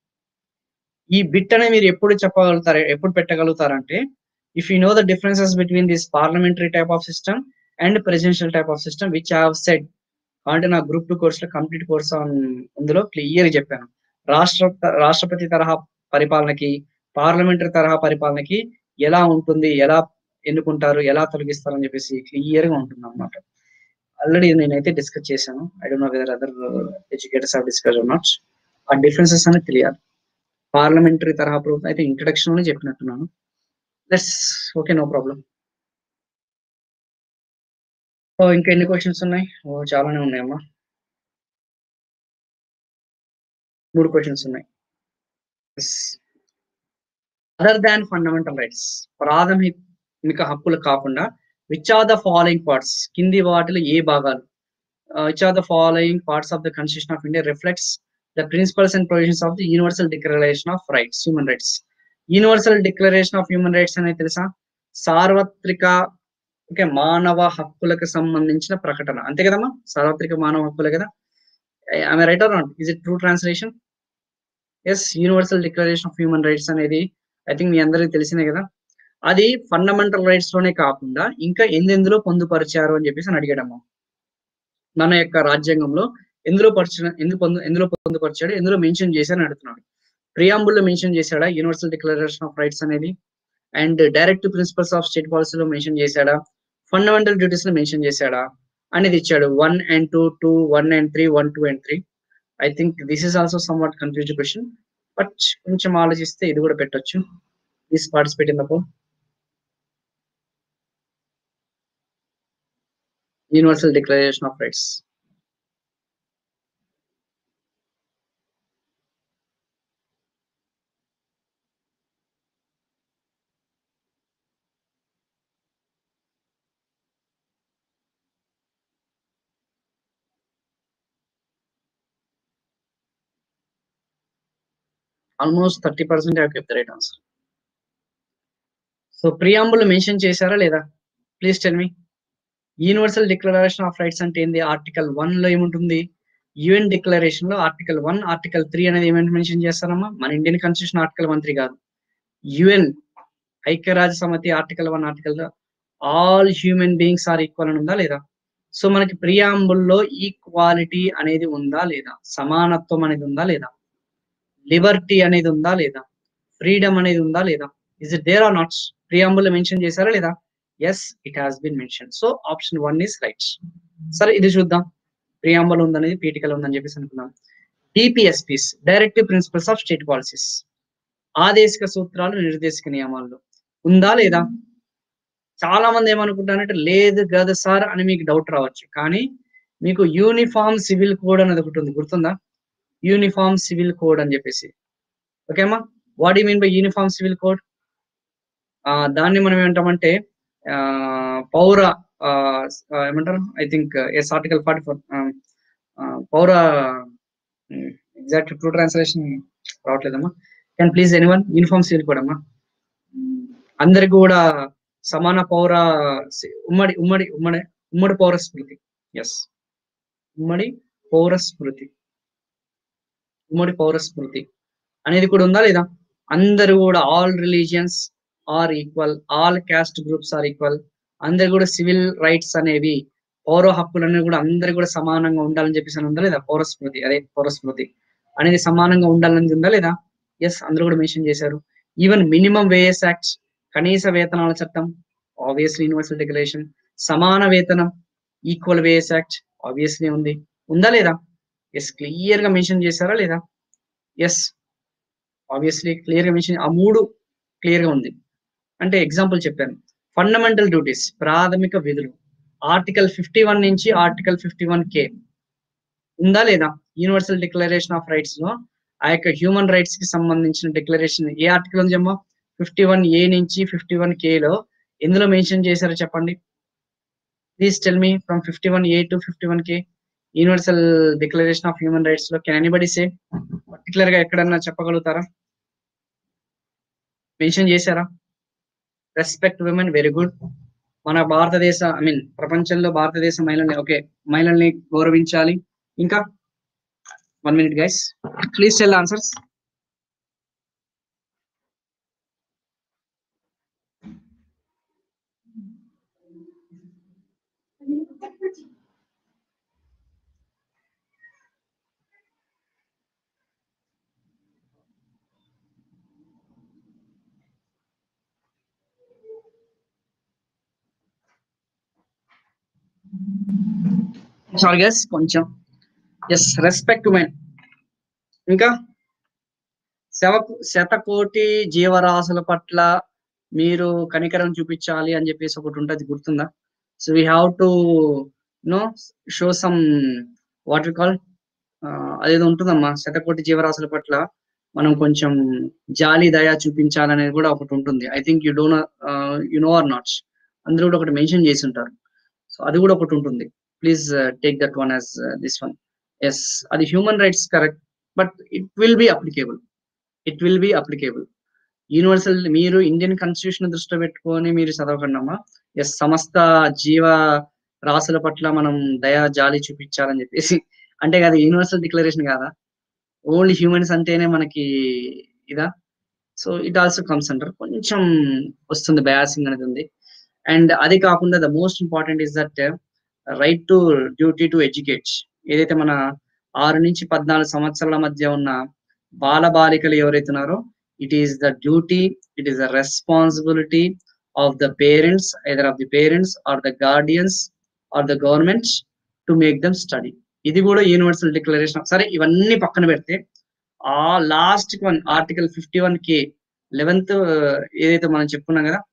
ఈ బిట్ అనేది మీరు ఎప్పుడు చెప్పగలుగుతారు ఎప్పుడు పెట్టగలుగుతారంటే if you know the differences between this parliamentary type of system and presidential type of system which have said అంటే నా గ్రూప్ టూ కోర్స్ లో కంప్లీట్ కోర్స్ అందులో క్లియర్ చెప్పాను రాష్ట్ర రాష్ట్రపతి తరహా పరిపాలనకి పార్లమెంటరీ తరహా పరిపాలనకి ఎలా ఉంటుంది ఎలా ఎన్నుకుంటారు ఎలా తొలగిస్తారు అని చెప్పేసి క్లియర్ గా ఉంటుంది అనమాట ఆల్రెడీ నేనైతే డిస్కస్ చేశాను I don't know whether other educators have discuss or not ఆ డిఫరెన్సెస్ అనేది తెలియాలి పార్లమెంటరీ తరహా ప్రభుత్వం అయితే ఇంట్రడక్షన్ లోనే చెప్పినట్టున్నాను let's okay no problem so ఇంకా ఎన్ని క్వశ్చన్స్ ఉన్నాయి ఓ చాలానే ఉన్నాయమ్మా మూడు క్వశ్చన్స్ ఉన్నాయి అదర్ దాన్ ఫండమెంటల్ రైట్స్ ప్రాథమిక హక్కులు కాకుండా which are the following parts కింది వాటిలో ఏ భాగాలు which are the following parts of the constitution of India reflects the principles and provisions of the universal declaration of rights human rights universal declaration of human rights అనేది తెలుసా సార్వత్రిక okay మానవ హక్కులకు సంబంధించిన ప్రకటన అంతే కదమ్మా సార్వత్రిక మానవ హక్కులే కదా ఆమె right are not is it true translation yes universal declaration of human rights అనేది ఐ థింక్ మీ అందరికి తెలిసినే కదా అది ఫండమెంటల్ రైట్స్ లోనే కాకుండా ఇంకా ఎందెందులో పొందుపరిచారు అని చెప్పేసి అని అడిగాడమ్మా మన యొక్క రాజ్యాంగంలో ఎందులో పరిచిన ఎందులో పొందు ఎందులో పొందుపరిచాడు ఎందులో మెన్షన్ చేశారని అడుగుతున్నాడు ప్రియాంబుల్లో మెన్షన్ చేశాడా యూనివర్సల్ డిక్లరేషన్ ఆఫ్ రైట్స్ అనేది and direct principles of state పాలసీలో మెన్షన్ చేశాడా ఫండమెంటల్ డ్యూటీస్ లో మెన్షన్ చేశాడా అనేది ఇచ్చాడు one and two two one and three one two and three I think this is also somewhat confuse question but కొంచెం ఆలోచిస్తే ఇది కూడా పెట్టొచ్చు please participate in the poll universal declaration of rights almost thirty percent have kept the right answer so preamble mention చేశారా లేదా please tell me universal declaration of rights అంటే ఏంది article one లో ఏముంటుంది యుఎన్ డిక్లరేషన్ లో article one article three అనేది ఏమైనా mention చేస్తారమ్మా మన Indian constitution article one three కాదు యుఎన్ ఐక్యరాజ్య సమితి article one article all human beings are equal అని ఉందా లేదా సో మనకి ప్రియాంబుల్లో ఈక్వాలిటీ అనేది ఉందా లేదా సమానత్వం అనేది ఉందా లేదా లిబర్టీ అనేది ఉందా లేదా ఫ్రీడమ్ అనేది ఉందా లేదా is it there or not preamble mention చేశారా లేదా yes it has been mention so option one is right సరే ఇది చూద్దాం ప్రియాంబుల్ ఉందనేది పీటికల్ ఉందని చెప్పేసి అనుకుందాం DPSPs directive principles of state policies ఆదేశిక సూత్రాలు నిర్దేశక నియమాలు ఉందా లేదా చాలా మంది ఏమనుకుంటారంటే లేదు కదా సార్ అని మీకు డౌట్ రావచ్చు కానీ మీకు యూనిఫామ్ సివిల్ కోడ్ అనేది ఒకటి ఉంది గుర్తుందా యూనిఫామ్ సివిల్ కోడ్ అని చెప్పేసి ఓకేమా what you mean by uniform civil code దాన్ని మనం ఏమంటామంటే ఆ, పౌర ఆ, ఆ, ఏమంటారు I think yes article forty four పౌర ఎగ్జాక్ట్ ట్రూ ట్రాన్స్లేషన్ రావట్లేదమ్మా can please anyone uniform civil code అమ్మా అందరికి కూడా సమాన పౌర సి- ఉమ్మడి ఉమ్మడి ఉమ్మడి ఉమ్మడి పౌర స్మృతి ఎస్ ఉమ్మడి పౌర స్మృతి ఉమ్మడి పౌర స్మృతి అనేది కూడా ఉందా లేదా అందరు కూడా all religions are equal all caste groups are equal అందరు కూడా సివిల్ రైట్స్ అనేవి పౌర హక్కులు అనేవి కూడా అందరు కూడా సమానంగా ఉండాలని చెప్పేసి అని ఉందా లేదా పౌర స్మృతి అదే పౌర స్మృతి అనేది సమానంగా ఉండాలని ఉందా లేదా ఎస్ అందరూ కూడా మెన్షన్ చేశారు ఈవెన్ మినిమం వేయస్ యాక్ట్ కనీస వేతనాల చట్టం ఆబ్వియస్లీ యూనివర్సల్ డిక్లరేషన్ సమాన వేతనం ఈక్వల్ వేయస్ యాక్ట్ ఆబ్వియస్లీ ఉంది ఉందా లేదా ఎస్ క్లియర్ గా మెన్షన్ చేశారా లేదా ఎస్ ఆబ్వియస్లీ క్లియర్ గా మెన్షన్ ఆ మూడు క్లియర్ గా ఉంది అంటే ఎగ్జాంపుల్ చెప్పాను ఫండమెంటల్ డ్యూటీస్ ప్రాథమిక విధులు ఆర్టికల్ ఫిఫ్టీ వన్ నుంచి ఆర్టికల్ ఫిఫ్టీ వన్ కే ఉందా లేదా యూనివర్సల్ డిక్లరేషన్ ఆఫ్ రైట్స్ లో ఆ యొక్క హ్యూమన్ రైట్స్ కి సంబంధించిన డిక్లరేషన్ ఏ ఆర్టికల్ ఉంది అమ్మా ఫిఫ్టీ వన్ ఏ నుంచి ఫిఫ్టీ వన్ కే లో ఎందులో మెన్షన్ చేశారో చెప్పండి please tell me from fifty one A to fifty one K universal declaration of human rights లో కెన్ ఎనీబడి సే పర్టికులర్ గా ఎక్కడన్నా చెప్పగలుగుతారా మెన్షన్ చేశారా రెస్పెక్ట్ విమెన్ వెరీ గుడ్ మన భారతదేశ ఐ మీన్ ప్రపంచంలో భారతదేశ మహిళల్ని ఓకే మహిళల్ని గౌరవించాలి ఇంకా one minute guys please tell answers sorry guys కొంచెం ఎస్ రెస్పెక్ట్ మెన్ ఇంకా శవ శతకోటి జీవరాశుల పట్ల మీరు కనికరం చూపించాలి అని చెప్పేసి ఒకటి ఉంటుంది గుర్తుందా so we have to know show somewhat call అదేదో ఉంటుందమ్మా శతకోటి జీవరాశుల పట్ల మనం కొంచెం జాలి దయ చూపించాలనేది కూడా ఒకటి ఉంటుంది I think you don't you know or not అందరూ కూడా ఒకటి మెన్షన్ చేసి ఉంటారు సో అది కూడా ఒకటి ఉంటుంది please take that one as this one yes అది human rights correct but it will be applicable it will be applicable universal మీరు ఇండియన్ కాన్స్టిట్యూషన్ దృష్టిలో పెట్టుకొని మీరు చదవకండి అమ్మా ఎస్ సమస్త జీవ రాసుల పట్ల మనం దయా జాలి చూపించాలని చెప్పేసి అంటే కదా యూనివర్సల్ డిక్లరేషన్ కాదా ఓన్లీ హ్యూమన్స్ అంటేనే మనకి ఇదా సో ఇట్ ఆల్సో కమ్స్ అంటారు కొంచెం వస్తుంది బయాసింగ్ అనేది ఉంది అండ్ అది కాకుండా the most important is that right to duty to educate ఏదైతే మన ఆరు నుంచి పద్నాలుగు సంవత్సరాల మధ్య ఉన్న బాల బాలికలు ఎవరైతే ఉన్నారో it is the duty it is the responsibility of the parents either of the parents or the guardians or the government to make them study ఇది కూడా యూనివర్సల్ డిక్లరేషన్ సరే ఇవన్నీ పక్కన పెడితే ఆ last one article fifty one K eleventh ఏదైతే మనం చెప్పుకున్నాం కదా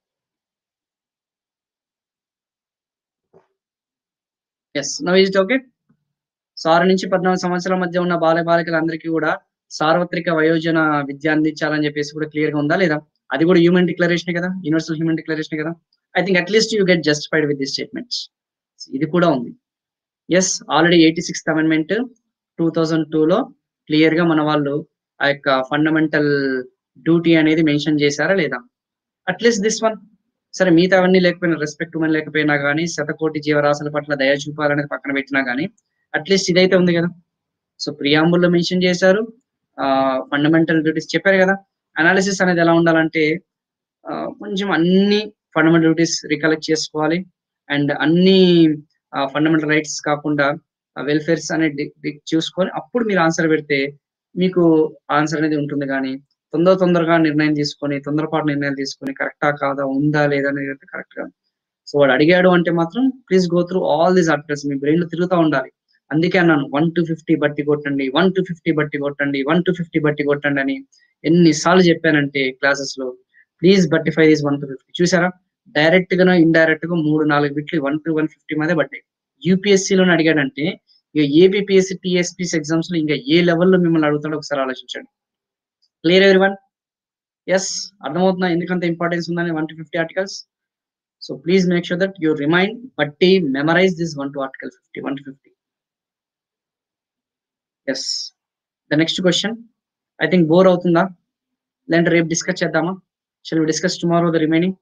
yes now is okay so ఆరు నుంచి పద్నాలుగు సంవత్సరాల మధ్య ఉన్న బాల బాలికలందరికీ కూడా సార్వత్రిక వయోజన విద్య అందించాలని చెప్పేసి కూడా క్లియర్ గా ఉందా లేదా అది కూడా హ్యూమన్ డిక్లరేషన్ కదా యూనివర్సల్ హ్యూమన్ డిక్లరేషన్ కదా I think at least you get justified with this statements ఇది కూడా ఉంది yes already eighty sixth amendment two thousand టూలో క్లియర్ గా మన వాళ్ళు ఆ యొక్క ఫండమెంటల్ డ్యూటీ అనేది మెన్షన్ చేశారా లేదా అట్లీస్ట్ దిస్ వన్ సరే మిగతా అవన్నీ లేకపోయినా రెస్పెక్ట్ మని లేకపోయినా కానీ శతకోటి జీవరాశుల పట్ల దయ చూపాలనేది పక్కన పెట్టినా కానీ అట్లీస్ట్ ఇదైతే ఉంది కదా సో ప్రియాంబుల్లో మెన్షన్ చేశారు ఫండమెంటల్ డ్యూటీస్ చెప్పారు కదా అనాలిసిస్ అనేది ఎలా ఉండాలంటే ఆ, కొంచెం అన్ని ఫండమెంటల్ డ్యూటీస్ రికలెక్ట్ చేసుకోవాలి అండ్ అన్ని ఫండమెంటల్ రైట్స్ కాకుండా వెల్ఫేర్స్ అనేది డి- చూసుకొని అప్పుడు మీరు ఆన్సర్ పెడితే మీకు ఆన్సర్ అనేది ఉంటుంది కానీ తొందర తొందరగా నిర్ణయం తీసుకొని తొందరపాటు నిర్ణయాలు తీసుకొని కరెక్టా కాదా ఉందా లేదా అనేది కరెక్ట్ గా సో వాడు అడిగాడు అంటే మాత్రం please go through all these articles మీ బ్రెయిన్ లో తిరుగుతూ ఉండాలి అందుకే అన్నాను వన్ టు ఫిఫ్టీ బట్టి కొట్టండి వన్ టు ఫిఫ్టీ బట్టి కొట్టండి వన్ టు ఫిఫ్టీ బట్టి కొట్టండి అని ఎన్నిసార్లు చెప్పానంటే క్లాసెస్ లో ప్లీజ్ బట్టి five is one to fifty చూసారా డైరెక్ట్ గానో ఇండైరెక్ట్ గా మూడు నాలుగు బిట్లు వన్ టు వన్ ఫిఫ్టీ మీద పడ్డాయి యూపీఎస్సీ లోనే అడిగాడంటే ఇక ఏబిపిఎస్సి టిఎస్పీస్ ఎగ్జామ్స్ లో ఇంకా ఏ లెవెల్లో మిమ్మల్ని అడుగుతాడో ఒకసారి ఆలోచించండి క్లియర్ ఎవరి వన్ ఎస్ అర్థమవుతుందా ఎందుకంత ఇంపార్టెన్స్ ఉందని one to fifty articles so please make sure that you remind బట్టి memorize this one to article fifty one to fifty yes the next question I think bore అవుతుందా లేదంటే రేపు discuss చేద్దామా shall we discuss tomorrow the remaining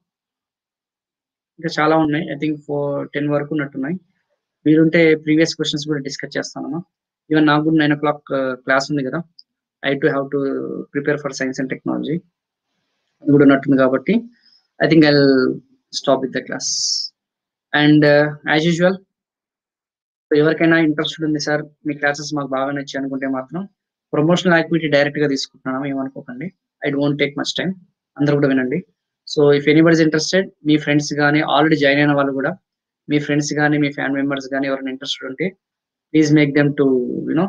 ఇంకా చాలా ఉన్నాయి I think four ten వరకు ఉన్నట్టున్నాయి వీలుంటే ప్రీవియస్ క్వశ్చన్స్ కూడా డిస్కస్ చేస్తానమ్మా ఈవెన్ నాకు కూడా నైన్ ఓ క్లాక్ క్లాస్ ఉంది కదా I to have to prepare for science and technology అది కూడా ఉన్నట్టుంది కాబట్టి I think I stop with the class and as usual ఎవరికైనా ఇంట్రెస్టెడ్ ఉంది సార్ మీ క్లాసెస్ మాకు బాగా నచ్చాయి అనుకుంటే మాత్రం ప్రమోషనల్ యాక్టివిటీ డైరెక్ట్ గా తీసుకుంటున్నాను ఏమనుకోకండి I don't take much time అందరూ కూడా వినండి సో ఇఫ్ ఎనీబడి ఇంట్రెస్టెడ్ మీ ఫ్రెండ్స్ కానీ ఆల్రెడీ జాయిన్ అయిన వాళ్ళు కూడా మీ ఫ్రెండ్స్ కానీ మీ ఫ్యామిలీ మెంబర్స్ కానీ ఎవరైనా ఇంట్రెస్టెడ్ ఉంటే please make them to you know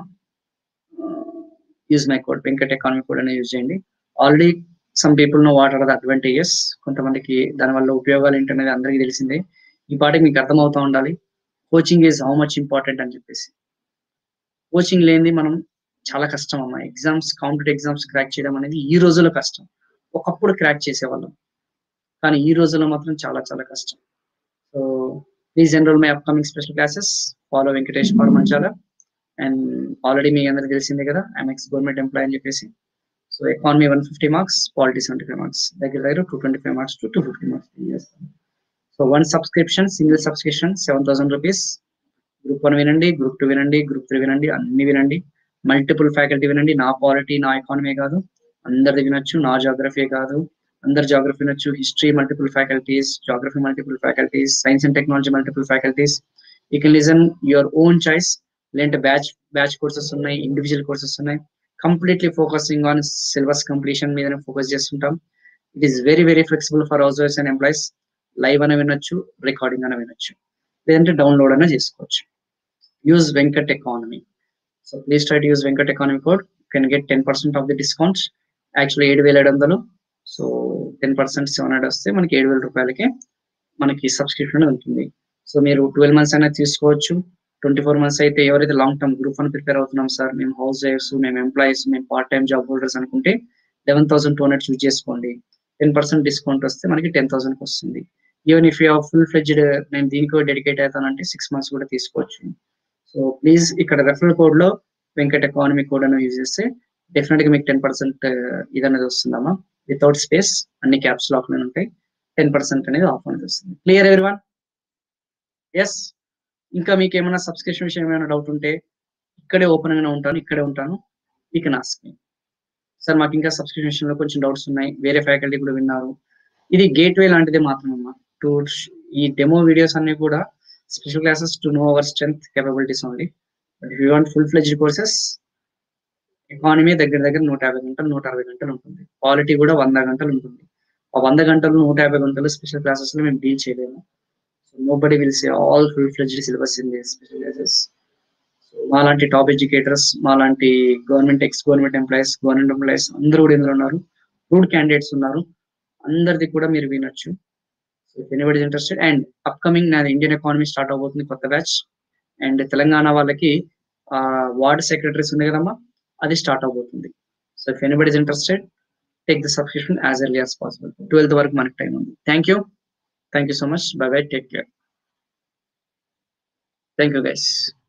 use my code Venkat economy code అనేది యూజ్ చేయండి already some people know what are the advantages కొంతమందికి దానివల్ల ఉపయోగాలు ఏంటనేది అందరికీ తెలిసిందే ఈ పాటికి మీకు అర్థమవుతా ఉండాలి coaching is how much important అని చెప్పేసి కోచింగ్ లేనిది మనం చాలా కష్టం అమ్మా ఎగ్జామ్స్ కాంపిటేటివ్ ఎగ్జామ్స్ క్రాక్ చేయడం అనేది ఈ రోజుల్లో కష్టం ఒకప్పుడు క్రాక్ చేసేవాళ్ళం కానీ ఈ రోజుల్లో మాత్రం చాలా చాలా కష్టం so please enroll my upcoming special classes follow Venkatesh Pawar Manchala and already మీ అందరికి తెలిసిందే కదా ఐఎమ్ ఎక్స్ గవర్నమెంట్ ఎంప్లాయ్ అని చెప్పేసి so economy one fifty marks polity seventy five marks దగ్గర దగ్గర two twenty five marks to two fifty marks చేస్తాను so one subscription single subscription seven thousand rupees group one వినండి group two వినండి group three వినండి అన్ని వినండి multiple faculty వినండి నా పాలిటీ నా ఎకానమీ కాదు అందరిది వినొచ్చు నా జాగ్రఫీ కాదు అందరు జాగ్రఫీ వినొచ్చు history multiple faculties geography multiple faculties science and technology multiple faculties you can listen your own choice లేదంటే బ్యాచ్ బ్యాచ్ కోర్సెస్ ఉన్నాయి ఇండివిజువల్ కోర్సెస్ ఉన్నాయి completely focusing on syllabus completion మీదనే ఫోకస్ చేస్తుంటాం it is very very flexible for హౌస్ వైఫ్స్ and employees live అనే వినొచ్చు recording అనే వినొచ్చు లేదంటే డౌన్లోడ్ అనే చేసుకోవచ్చు use Venkat economy so please try to use Venkat economy code can get ten percent of the discount actually ఏడు వేల ఏడు వందలు so ten percent seven hundred వస్తే మనకి ఏడు వేల రూపాయలకే మనకి సబ్స్క్రిప్షన్ ఉంటుంది సో మీరు ట్వెల్వ్ మంత్స్ అనేది తీసుకోవచ్చు ట్వంటీ ఫోర్ మంత్స్ అయితే ఎవరైతే లాంగ్ టర్మ్ గ్రూప్ అని ప్రిపేర్ అవుతున్నాం సార్ మేము హౌస్ వైఫ్స్ మేము ఎంప్లాయీస్ మేము పార్ట్ టైం జాబ్ హోల్డర్స్ అనుకుంటే eleven thousand two hundred choose చేసుకోండి టెన్ పర్సెంట్ డిస్కౌంట్ వస్తే మనకి టెన్ థౌసండ్కి వస్తుంది even if you full fledged నేను దీనికి డెడికేట్ అవుతానంటే సిక్స్ మంత్స్ కూడా తీసుకోవచ్చు సో ప్లీజ్ ఇక్కడ రెఫరల్ కోడ్ లో వెంకట్ ఎకానమీ కోడ్ అని యూజ్ చేస్తే డెఫినెట్ గా మీకు టెన్ పర్సెంట్ ఇది అనేది వస్తుందమ్మా వితౌట్ స్పేస్ అన్ని క్యాప్స్ లాక్ లో ఉంటాయి టెన్ పర్సెంట్ అనేది ఆఫ్ అనేది వస్తుంది క్లియర్ ఎవరి వన్ ఎస్ ఇంకా మీకు ఏమైనా సబ్స్క్రిప్షన్ విషయం ఏమైనా డౌట్ ఉంటే ఇక్కడే ఓపెన్ గానే ఉంటాను ఇక్కడే ఉంటాను ఈ కెన్ ఆస్క్ మీ సార్ మాకు ఇంకా సబ్స్క్రిప్షన్ విషయంలో కొంచెం డౌట్స్ ఉన్నాయి వేరే ఫ్యాకల్టీ కూడా విన్నారు ఇది గేట్ వే లాంటిదే మాత్రమమ్మా టు ఈ డెమో వీడియోస్ అన్ని కూడా special classes to know our strength capabilities only but you want full fledged courses economy దగ్గర దగ్గర నూట యాభై గంటలు నూట అరవై గంటలు ఉంటుంది క్వాలిటీ కూడా వంద గంటలు ఉంటుంది ఆ వంద గంటలు నూట యాభై గంటలు స్పెషల్ క్లాసెస్ లో మేము డీల్ చేయలేము so nobody will say all full fledged syllabus in the special classes so మాలాంటి టాప్ ఎడ్యుకేటర్స్ మాలాంటి government ex government employees government employees అందరూ కూడా ఇందులో ఉన్నారు రూడ్ క్యాండిడేట్స్ ఉన్నారు అందరిది కూడా మీరు వినొచ్చు so if anybody interested and upcoming నాది ఇండియన్ ఎకానమీ స్టార్ట్ అవబోతుంది కొత్త బ్యాచ్ అండ్ తెలంగాణ వాళ్ళకి వార్డ్ సెక్రటరీస్ ఉంది కదమ్మా అది స్టార్ట్ అవబోతుంది so if anybody interested take the subscription as early as possible twelfth వరకు మనకి టైం ఉంది thank you thank you so much bye bye take care thank you guys